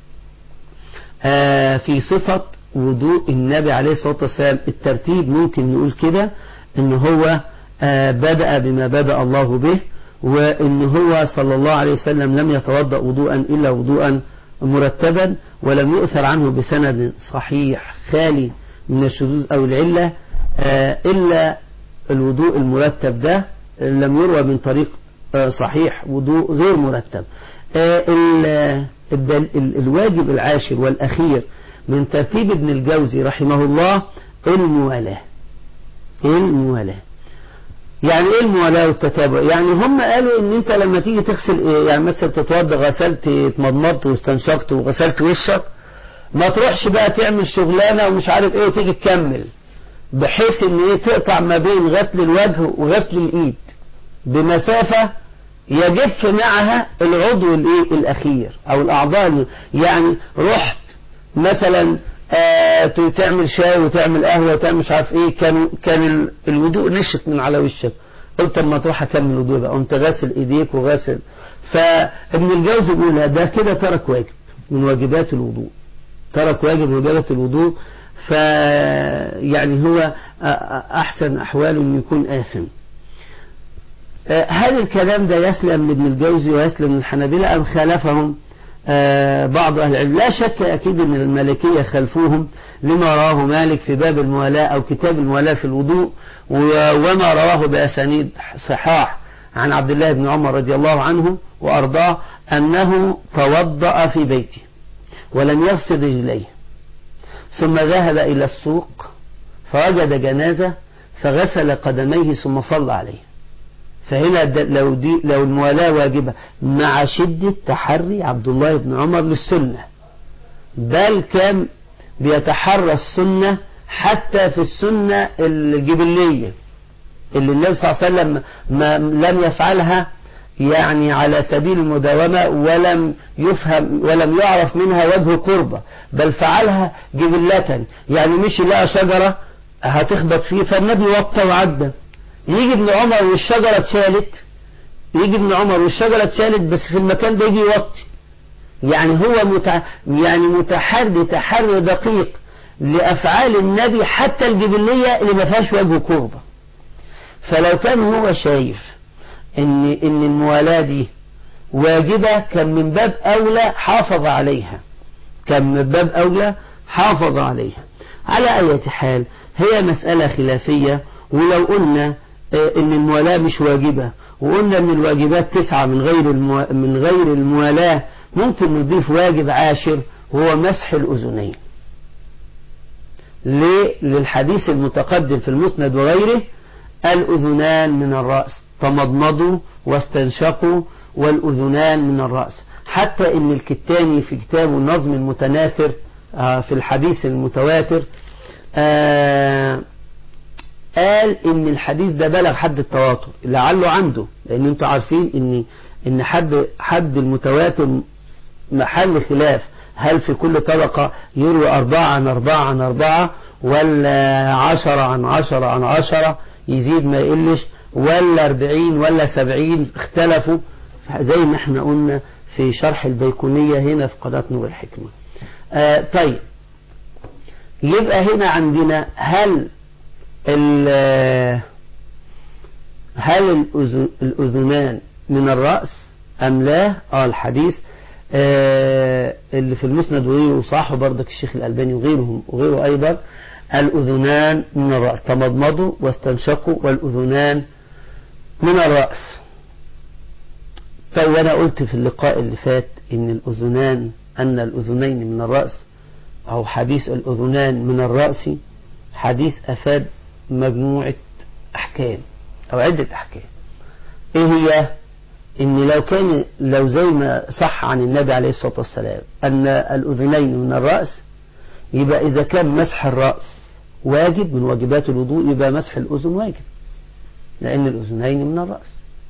في صفة وضوء النبي عليه الصلاة والسلام الترتيب ممكن نقول كده ان هو بدأ بما بدأ الله به وان هو صلى الله عليه وسلم لم يتوضأ وضوءا الا وضوءا مرتبا ولم يؤثر عنه بسند صحيح خالي من الشذوذ أو العلة إلا الوضوء المرتب ده لم يروى من طريق صحيح وضوء غير مرتب الواجب العاشر والأخير من ترتيب ابن الجوزي رحمه الله الموالاة الموالاة يعني ايه الموالاة والتتابع يعني هم قالوا ان انت لما تيجي تغسل إيه يعني مثلا تتوضى غسلت اتمضمضت واستنشقت وغسلت وشك ما تروحش بقى تعمل شغلانة ومش عارف ايه وتيجي تكمل بحيث ان ايه تقطع ما بين غسل الوجه وغسل الايد بمسافة يجف معها العضو الايه الاخير او الاعضاء يعني رحت مثلا آه تعمل شاي وتعمل قهوة وتعمل مش عارف ايه كان كان الوضوء نشف من على وشك قلت اما تروح اكمل الوضوء بقى قمت غاسل ايديك وغاسل فابن الجوزي بيقول ده كده ترك واجب من واجبات الوضوء ترك واجب من واجبات الوضوء ف يعني هو احسن احواله انه يكون آثم هل الكلام ده يسلم لابن الجوزي ويسلم للحنابلة ام خالفهم آه بعض أهل العلم لا شك أكيد أن المالكية خلفوهم لما رواه مالك في باب الموالاة أو كتاب الموالاة في الوضوء وما رواه بأسانيد صحاح عن عبد الله بن عمر رضي الله عنه وأرضاه أنه توضأ في بيته ولم يغسل رجليه ثم ذهب إلى السوق فوجد جنازة فغسل قدميه ثم صلى عليه فهنا لو دي لو الموالاة واجبة مع شدة تحري عبد الله بن عمر للسنة بل كان بيتحرى السنة حتى في السنة الجبلية اللي النبي صلى الله عليه وسلم ما لم يفعلها يعني على سبيل المداومة ولم يفهم ولم يعرف منها وجه قربة بل فعلها جبلة يعني مش لقى شجرة هتخبط فيه فالنبي وطى وعدى يجي ابن عمر والشجرة اتشالت يجي ابن عمر والشجرة اتشالت بس في المكان ده يجي يوطي يعني هو متع... يعني متحري تحري دقيق لأفعال النبي حتى الجبلية اللي ما فيهاش وجه كربة فلو كان هو شايف ان ان الموالاة دي واجبة كان من باب أولى حافظ عليها كان من باب أولى حافظ عليها على أي حال هي مسألة خلافية ولو قلنا ان الموالاة مش واجبة وقلنا ان الواجبات تسعة من غير المو... من غير الموالاة ممكن نضيف واجب عاشر وهو مسح الأذنين ليه؟ للحديث المتقدم في المسند وغيره الأذنان من الرأس تمضمضوا واستنشقوا والأذنان من الرأس حتى ان الكتاني في كتابه النظم المتناثر في الحديث المتواتر قال ان الحديث ده بلغ حد التواتر لعله عنده لان انتوا عارفين ان ان حد حد المتواتر محل خلاف هل في كل طبقة يروي أربعة عن أربعة عن أربعة ولا عشرة عن عشرة عن عشرة يزيد ما يقلش ولا أربعين ولا سبعين اختلفوا زي ما احنا قلنا في شرح البيكونية هنا في قناة نور الحكمة آه طيب يبقى هنا عندنا هل هل الأذنان من الرأس أم لا آه الحديث آه اللي في المسند وغيره صح برضك الشيخ الألباني وغيرهم وغيره أيضا الأذنان من الرأس تمضمضوا واستنشقوا والأذنان من الرأس طيب أنا قلت في اللقاء اللي فات إن الأذنان أن الأذنين من الرأس أو حديث الأذنان من الرأس حديث أفاد مجموعة أحكام أو عدة أحكام إيه هي إن لو كان لو زي ما صح عن النبي عليه الصلاة والسلام أن الأذنين من الرأس يبقى إذا كان مسح الرأس واجب من واجبات الوضوء يبقى مسح الأذن واجب لأن الأذنين من الرأس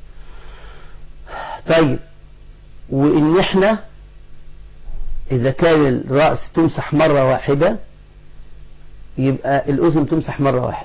طيب وإن إحنا إذا كان الرأس تمسح مرة واحدة يبقى الأذن تمسح مرة واحدة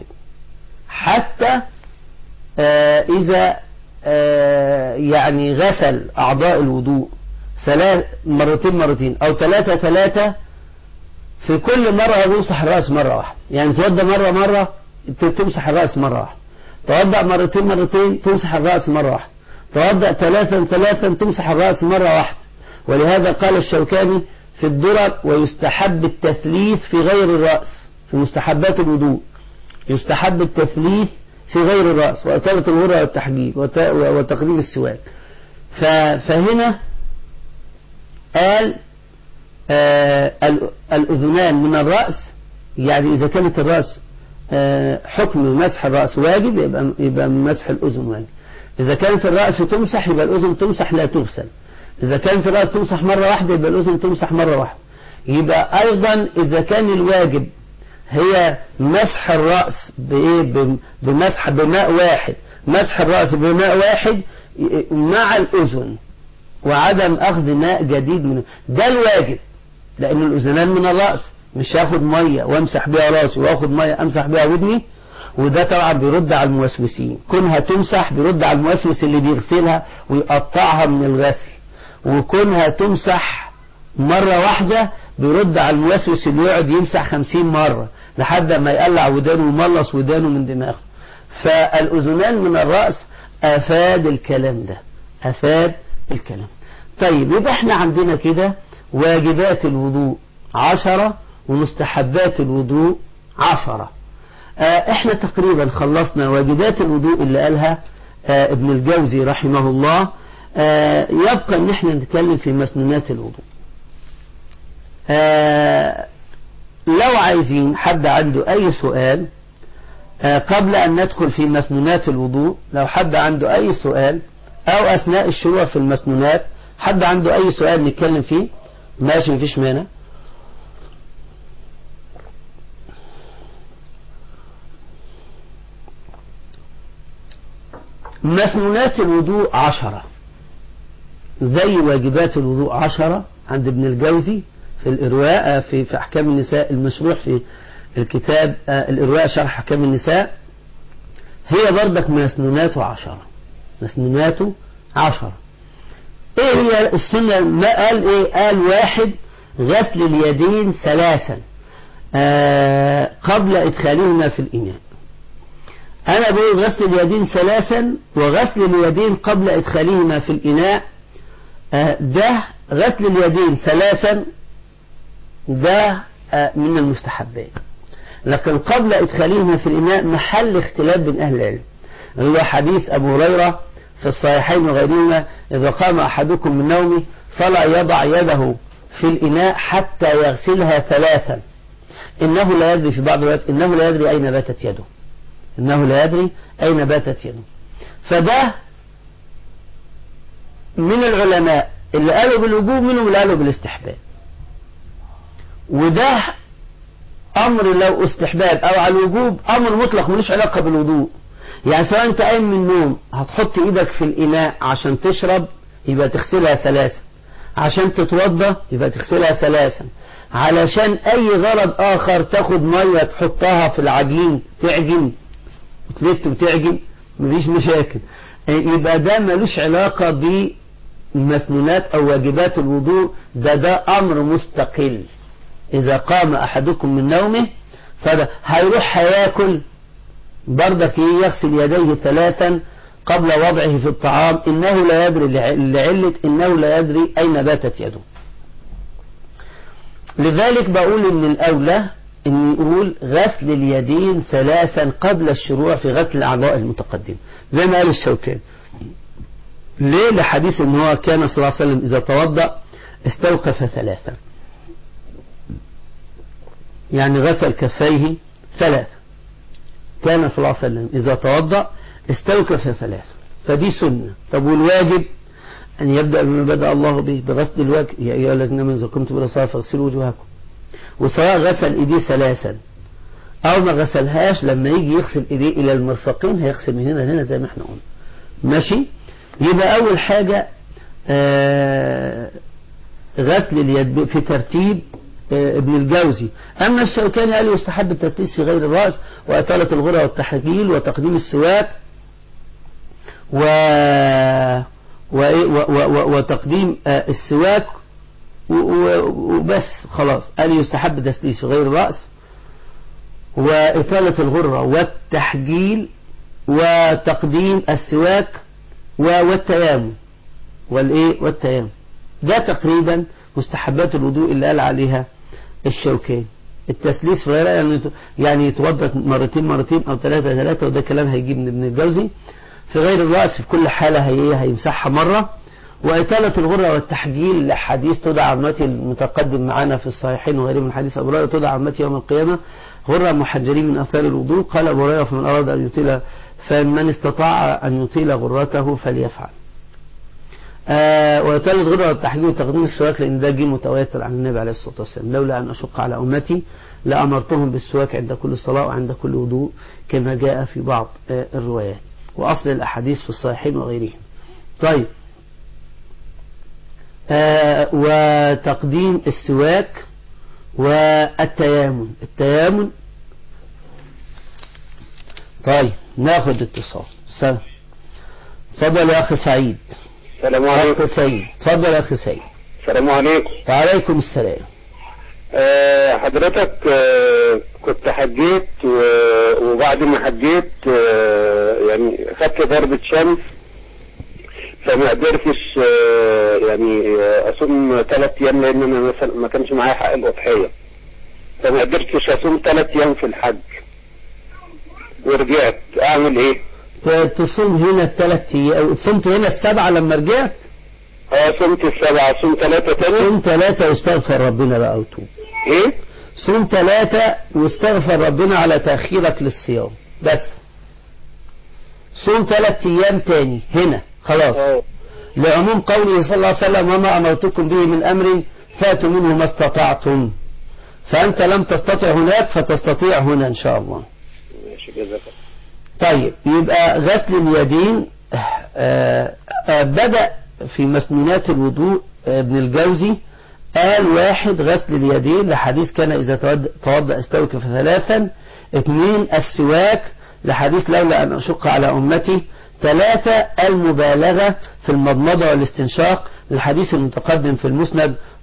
حتى آه إذا آه يعني غسل أعضاء الوضوء ثلاث مرتين مرتين أو ثلاثة ثلاثة في كل مرة يمسح الرأس مرة واحدة يعني توضى مرة مرة تمسح الرأس مرة واحدة توضأ مرتين مرتين تمسح الرأس مرة واحدة توضأ ثلاثا ثلاثا تمسح الرأس مرة واحدة ولهذا قال الشوكاني في الدرر ويستحب التثليث في غير الرأس في مستحبات الوضوء يستحب التثليث في غير الرأس وإطالة الغرة والتحجيب وتقديم السواك فهنا قال آه الأذنان من الرأس يعني إذا كانت الرأس آه حكم مسح الرأس واجب يبقى, يبقى مسح الأذن واجب إذا كانت الرأس تمسح يبقى الأذن تمسح لا تغسل إذا كانت الرأس تمسح مرة واحدة يبقى الأذن تمسح مرة واحدة يبقى أيضا إذا كان الواجب هي مسح الرأس بإيه بمسح بماء واحد مسح الرأس بماء واحد مع الأذن وعدم أخذ ماء جديد منه ده الواجب لأن الأذنان من الرأس مش هاخد مية وامسح بيها راسي واخد مية امسح بيها ودني وده طبعا بيرد على الموسوسين كونها تمسح بيرد على الموسوس اللي بيغسلها ويقطعها من الغسل وكونها تمسح مرة واحدة بيرد على الموسوس اللي يقعد يمسح خمسين مرة لحد ما يقلع ودانه ويملص ودانه من دماغه فالأذنان من الرأس أفاد الكلام ده أفاد الكلام طيب يبقى احنا عندنا كده واجبات الوضوء عشرة ومستحبات الوضوء عشرة اه احنا تقريبا خلصنا واجبات الوضوء اللي قالها اه ابن الجوزي رحمه الله اه يبقى ان احنا نتكلم في مسنونات الوضوء لو عايزين حد عنده اي سؤال قبل ان ندخل في مسنونات الوضوء لو حد عنده اي سؤال او اثناء الشروع في المسنونات حد عنده اي سؤال نتكلم فيه ماشي مفيش مانع مسنونات الوضوء عشرة زي واجبات الوضوء عشرة عند ابن الجوزي في الإرواء في, في أحكام النساء المشروع في الكتاب الإرواء شرح أحكام النساء هي بردك مسنوناته عشرة مسنوناته عشرة ايه هي السنة ما قال ايه قال واحد غسل اليدين ثلاثا آه قبل إدخالهما في الإناء أنا بقول غسل اليدين ثلاثا وغسل اليدين قبل إدخالهما في الإناء آه ده غسل اليدين ثلاثا ده آه من المستحبات لكن قبل إدخالهما في الإناء محل اختلاف بين أهل العلم هو حديث أبو هريرة في الصحيحين وغيرهما إذا قام أحدكم من نومه فلا يضع يده في الإناء حتى يغسلها ثلاثا إنه لا يدري في بعض الوقت إنه لا يدري أين باتت يده إنه لا يدري أين باتت يده فده من العلماء اللي قالوا بالوجوب منهم اللي قالوا بالاستحباب وده أمر لو استحباب أو على الوجوب أمر مطلق ملوش علاقة بالوضوء يعني سواء أنت قايم من النوم هتحط إيدك في الإناء عشان تشرب يبقى تغسلها ثلاثا عشان تتوضى يبقى تغسلها ثلاثا علشان أي غرض آخر تاخد مية تحطها في العجين تعجن وتلت وتعجن مفيش مشاكل يبقى ده ملوش علاقة بمسنونات أو واجبات الوضوء ده ده أمر مستقل إذا قام أحدكم من نومه فده هيروح هياكل برضك يغسل يديه ثلاثا قبل وضعه في الطعام إنه لا يدري لعلة إنه لا يدري أين باتت يده لذلك بقول إن الأولى إن يقول غسل اليدين ثلاثا قبل الشروع في غسل الأعضاء المتقدمة زي ما قال الشوكاني ليه لحديث إن هو كان صلى الله عليه وسلم إذا توضأ استوقف ثلاثا يعني غسل كفيه ثلاثة كان صلى الله عليه وسلم إذا توضأ استوكف ثلاثة فدي سنة طب والواجب أن يبدأ بما بدأ الله به بغسل الوجه يا أيها الذين آمنوا إذا قمتم إلى الصلاة فاغسلوا وجوهكم وسواء غسل إيديه ثلاثا أو ما غسلهاش لما يجي يغسل إيديه إلى المرفقين هيغسل من هنا لهنا زي ما احنا قلنا ماشي يبقى أول حاجة آه غسل اليد في ترتيب ابن الجوزي أما الشوكاني قال يستحب التسليس في غير الرأس وإطالة الغرة والتحجيل وتقديم السواك و... و... و... و... وتقديم السواك وبس خلاص قال يستحب التسليس في غير الرأس وإطالة الغرة والتحجيل وتقديم السواك والتيامن والإيه والتيامن ده تقريبا مستحبات الوضوء اللي قال عليها الشوكاني التسليس في غيرها يعني يعني يتوضا مرتين مرتين او ثلاثه ثلاثه وده كلام هيجيب من ابن الجوزي في غير الراس في كل حاله هي هيمسحها مره وإطالة الغرة والتحجيل حديث تدعى عمتي المتقدم معنا في الصحيحين وغيره من حديث أبو هريرة تدعى عمتي يوم القيامة غرة محجلين من أثار الوضوء قال أبو هريرة فمن أراد أن يطيل فمن استطاع أن يطيل غرته فليفعل آه وإطالة الغرة والتحجيل وتقديم السواك لأن ده جه متواتر عن النبي عليه الصلاة والسلام لولا أن أشق على أمتي لأمرتهم بالسواك عند كل صلاة وعند كل وضوء كما جاء في بعض آه الروايات وأصل الأحاديث في الصحيحين وغيرهم طيب آه وتقديم السواك والتيامن التيامن طيب ناخد اتصال سلام تفضل يا أخي سعيد السلام عليكم أخي سعيد تفضل يا أخي سعيد السلام عليكم وعليكم السلام أه حضرتك أه كنت حجيت و- وبعد ما حجيت أه يعني خدت ضربة شمس فما قدرتش أه يعني آه، اصوم ثلاث ايام لان انا مثلا ما كانش معايا حق الاضحيه فما قدرتش اصوم ثلاث ايام في الحج ورجعت اعمل ايه؟ ت- تصوم هنا الثلاث أيام صمت هنا السبعة لما رجعت اه صمت السبعة صوم ثلاثة تاني صوم ثلاثة واستغفر ربنا بقى وتوب ايه؟ صوم ثلاثة واستغفر ربنا على تأخيرك للصيام بس صوم ثلاث أيام تاني هنا خلاص اه لعموم قوله صلى الله عليه وسلم وما أمرتكم به من أمر فاتوا منه ما استطعتم فأنت لم تستطع هناك فتستطيع هنا إن شاء الله ماشي جزاك الله طيب يبقى غسل اليدين آه، آه، بدأ في مسنونات الوضوء آه، ابن الجوزي قال واحد غسل اليدين لحديث كان إذا تود- توضأ استوكف ثلاثا اثنين السواك لحديث لولا أن أشق على أمتي ثلاثة المبالغة في المضمضة والاستنشاق للحديث المتقدم في المسند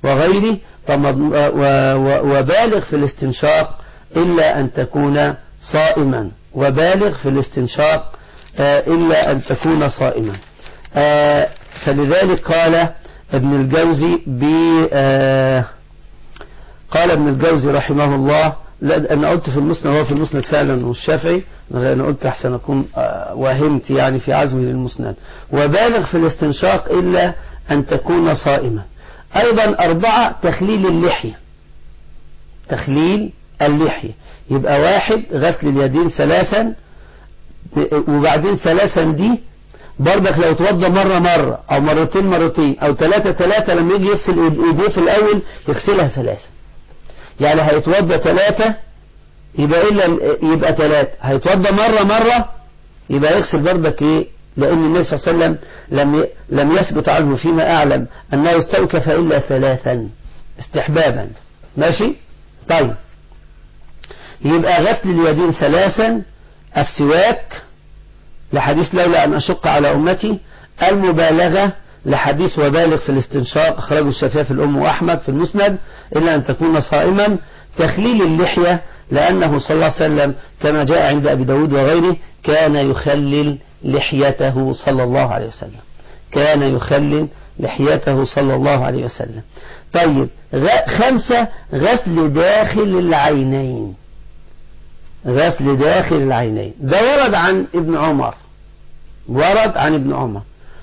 وغيره فمض- و- و- وبالغ في الاستنشاق إلا أن تكون صائما وبالغ في الاستنشاق آه، إلا أن تكون صائما آه، فلذلك قال ابن الجوزي ب آه، قال ابن الجوزي رحمه الله لا انا قلت في المسند هو في المسند فعلا والشافعي انا قلت احسن اكون آه، واهمت يعني في عزمي للمسند وبالغ في الاستنشاق الا ان تكون صائما ايضا اربعه تخليل اللحيه تخليل اللحيه يبقى واحد غسل اليدين ثلاثا وبعدين ثلاثا دي برضك لو توضى مرة مرة أو مرتين مرتين أو ثلاثة ثلاثة لما يجي يغسل إيديه في الأول يغسلها ثلاثة يعني هيتوضى ثلاثة يبقى إلا يبقى ثلاثة هيتوضى مرة مرة يبقى يغسل برضك إيه لأن النبي صلى الله عليه وسلم لم ي- لم يثبت عنه فيما أعلم أنه استوكف إلا ثلاثا استحبابا ماشي طيب يبقى غسل اليدين ثلاثا السواك لحديث لولا أن أشق على أمتي المبالغة لحديث وبالغ في الاستنشاق أخرجه الشافعي في الأم وأحمد في المسند إلا أن تكون صائما تخليل اللحية لأنه صلى الله عليه وسلم كما جاء عند أبي داود وغيره كان يخلل لحيته صلى الله عليه وسلم كان يخلل لحيته صلى الله عليه وسلم طيب غ- خمسة غسل داخل العينين غسل داخل العينين ده ورد عن ابن عمر ورد عن ابن عمر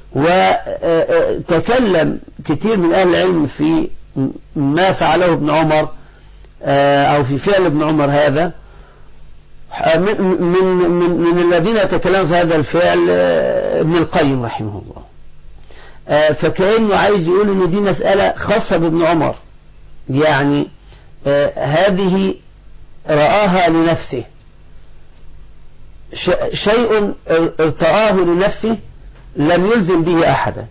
وتكلم كثير من أهل العلم في ما فعله ابن عمر آه، أو في فعل ابن عمر هذا آه، من, من, من, من الذين يتكلمون في هذا الفعل آه، ابن القيم رحمه الله آه، فكأنه عايز يقول ان دي مسألة خاصة بابن عمر يعني آه، هذه رآها لنفسه ش- شيء ارتآه لنفسه لم يلزم به أحدا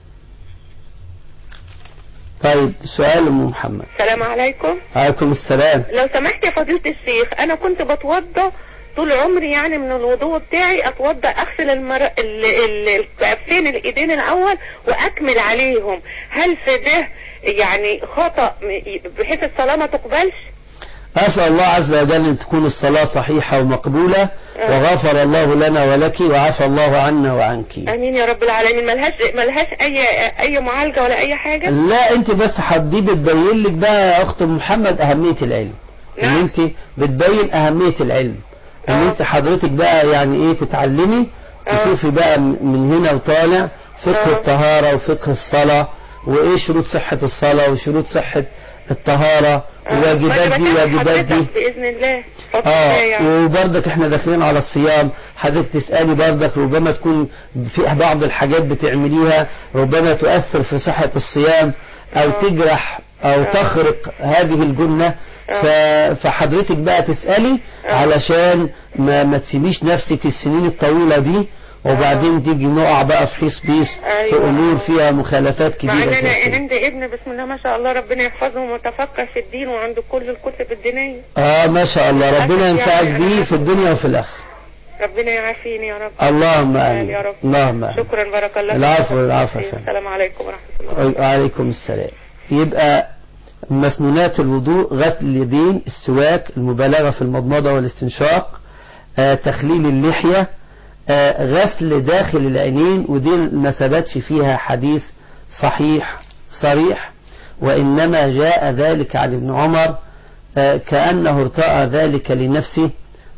طيب سؤال أم محمد السلام عليكم عليكم السلام لو سمحت يا فضيلة الشيخ انا كنت بتوضى طول عمري يعني من الوضوء بتاعي اتوضى اغسل المر... ال... ال... الكفين الايدين الاول واكمل عليهم هل في ده يعني خطأ م- بحيث الصلاة ما تقبلش أسأل الله عز وجل أن تكون الصلاة صحيحة ومقبولة آه. وغفر الله لنا ولك وعفى الله عنا وعنك امين يا رب العالمين ملهاش ملهاش اي اي معالجة ولا اي حاجة لا انت بس حدي بتبين لك بقى يا اخت محمد اهمية العلم ان نعم. انت بتبين اهمية العلم ان آه. انت حضرتك بقى يعني ايه تتعلمي آه. تشوفي بقى من هنا وطالع فقه آه. الطهارة وفقه الصلاة وايه شروط صحة الصلاة وشروط صحة الطهارة آه، وواجبات وأنا دي بتابع واجبات دي حضرتك باذن الله بفضل الله اه يعني. وبرضك احنا داخلين على الصيام حضرتك تسألي برضك ربما تكون في بعض الحاجات بتعمليها ربما تؤثر في صحة الصيام او آه. تجرح او آه. تخرق هذه الجنة آه. ف- فحضرتك بقى تسألي آه. علشان ما, ما تسيبيش نفسك السنين الطويلة دي وبعدين تيجي نقع بقى في حيص بيس في أيوة. امور فيها مخالفات مع كبيرة ان زي انا كده. عندي ابن بسم الله ما شاء الله ربنا يحفظه متفقه في الدين وعنده كل الكتب الدينيه اه ما شاء الله ربنا للأسف ينفعك يعني أنا بيه في الدنيا وفي الاخره ربنا يعافيني يا رب اللهم امين يا رب اللهم امين شكرا بارك الله فيك. العفو العفو يا فندم. السلام عليكم ورحمه الله وعليكم السلام يبقى مسنونات الوضوء غسل اليدين السواك المبالغة في المضمضة والاستنشاق آه، تخليل اللحية آه، غسل داخل العينين ودي ما ثبتش فيها حديث صحيح صريح وإنما جاء ذلك عن ابن عمر آه، كأنه ارتأى ذلك لنفسه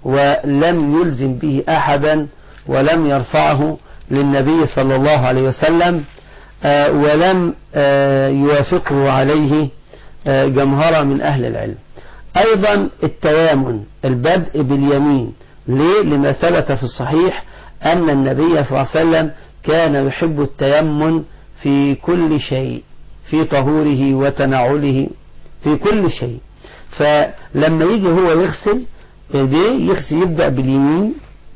ولم يلزم به أحدا ولم يرفعه للنبي صلى الله عليه وسلم آه، ولم آه، يوافقه عليه آه، جمهرة من أهل العلم أيضا التيامن البدء باليمين ليه؟ لما ثبت في الصحيح أن النبي صلى الله عليه وسلم كان يحب التيمن في كل شيء في طهوره وتنعله في كل شيء فلما يجي هو يغسل ايديه يغسل يبدأ باليمين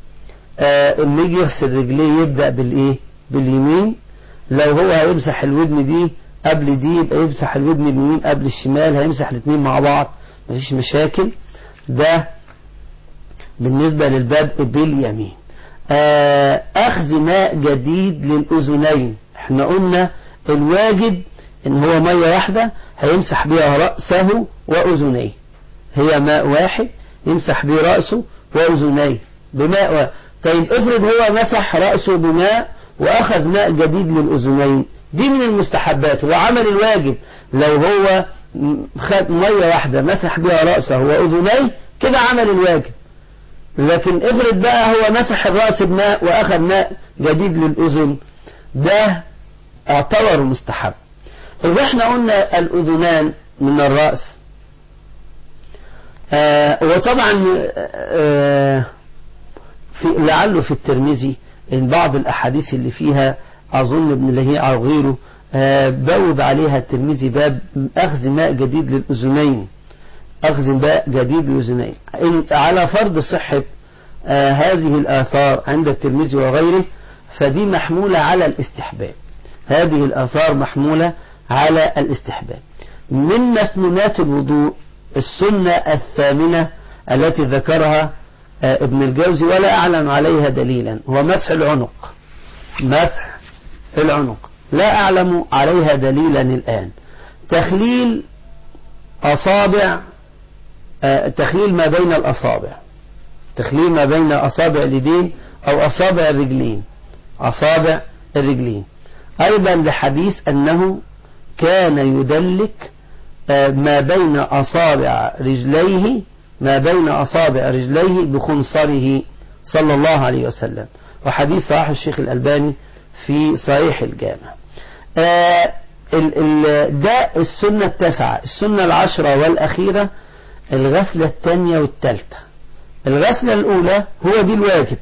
آه، لما يجي يغسل رجليه يبدأ بالايه باليمين لو هو هيمسح الودن دي قبل دي يبقى يمسح الودن اليمين قبل الشمال هيمسح الاثنين مع بعض مفيش مشاكل ده بالنسبة للبدء باليمين آه، أخذ ماء جديد للأذنين احنا قلنا الواجب ان هو مية واحدة هيمسح بها رأسه وأذنيه هي ماء واحد يمسح به رأسه وأذنيه بماء و... طيب افرض هو مسح رأسه بماء وأخذ ماء جديد للأذنين دي من المستحبات هو عمل الواجب لو هو خد مية واحدة مسح بها رأسه وأذنيه كده عمل الواجب لكن افرض بقى هو مسح الرأس بماء وأخذ ماء جديد للأذن ده اعتبر مستحب إذا احنا قلنا الأذنان من الرأس آه وطبعا آه في لعله في الترمذي إن بعض الأحاديث اللي فيها أظن ابن لهيعة أو غيره آه بوب عليها الترمذي باب أخذ ماء جديد للأذنين أخذ ماء جديد للأذنين على فرض صحة آه هذه الآثار عند الترمذي وغيره فدي محمولة على الاستحباب هذه الآثار محمولة على الاستحباب من مسنونات الوضوء السنة الثامنة التي ذكرها آه ابن الجوزي ولا أعلم عليها دليلا هو مسح العنق مسح العنق لا أعلم عليها دليلا الآن تخليل أصابع آه تخليل ما بين الأصابع تخليل ما بين أصابع اليدين أو أصابع الرجلين أصابع الرجلين أيضا لحديث أنه كان يدلك ما بين أصابع رجليه ما بين أصابع رجليه بخنصره صلى الله عليه وسلم وحديث صحيح الشيخ الألباني في صحيح الجامع آه ال ال ده السنة التاسعة السنة العشرة والأخيرة الغسلة الثانية والثالثة الغسلة الأولى هو دي الواجب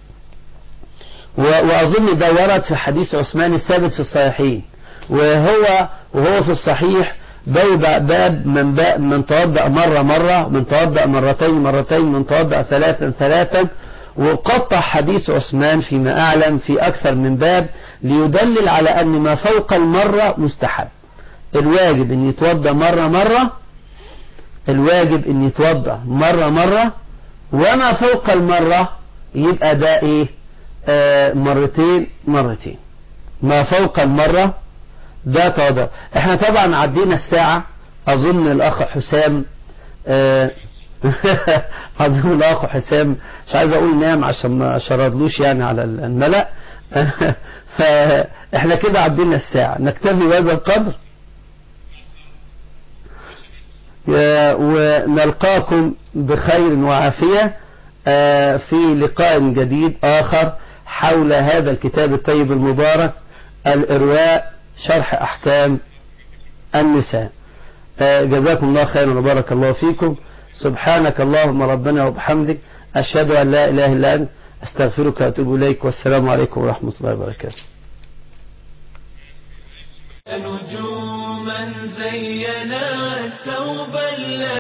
وأظن ده ورد في حديث عثمان الثابت في الصحيحين وهو وهو في الصحيح باب باب من باب من توضأ مرة مرة من توضأ مرتين مرتين من توضأ ثلاثا ثلاثا وقطع حديث عثمان فيما أعلم في أكثر من باب ليدلل على أن ما فوق المرة مستحب الواجب أن يتوضأ مرة مرة الواجب أن يتوضأ مرة مرة وما فوق المرة يبقى ده إيه آه مرتين مرتين ما فوق المرة ده توضأ احنا طبعا عدينا الساعة أظن الأخ حسام آه أظن الأخ حسام مش عايز أقول نام عشان ما شردلوش يعني على الملأ فاحنا كده عدينا الساعة نكتفي بهذا القدر ونلقاكم بخير وعافية في لقاء جديد آخر حول هذا الكتاب الطيب المبارك الإرواء شرح أحكام النساء جزاكم الله خيرا وبارك الله فيكم سبحانك اللهم ربنا وبحمدك أشهد أن لا إله إلا أنت أستغفرك وأتوب إليك والسلام عليكم ورحمة الله وبركاته نجوما زينا ثوب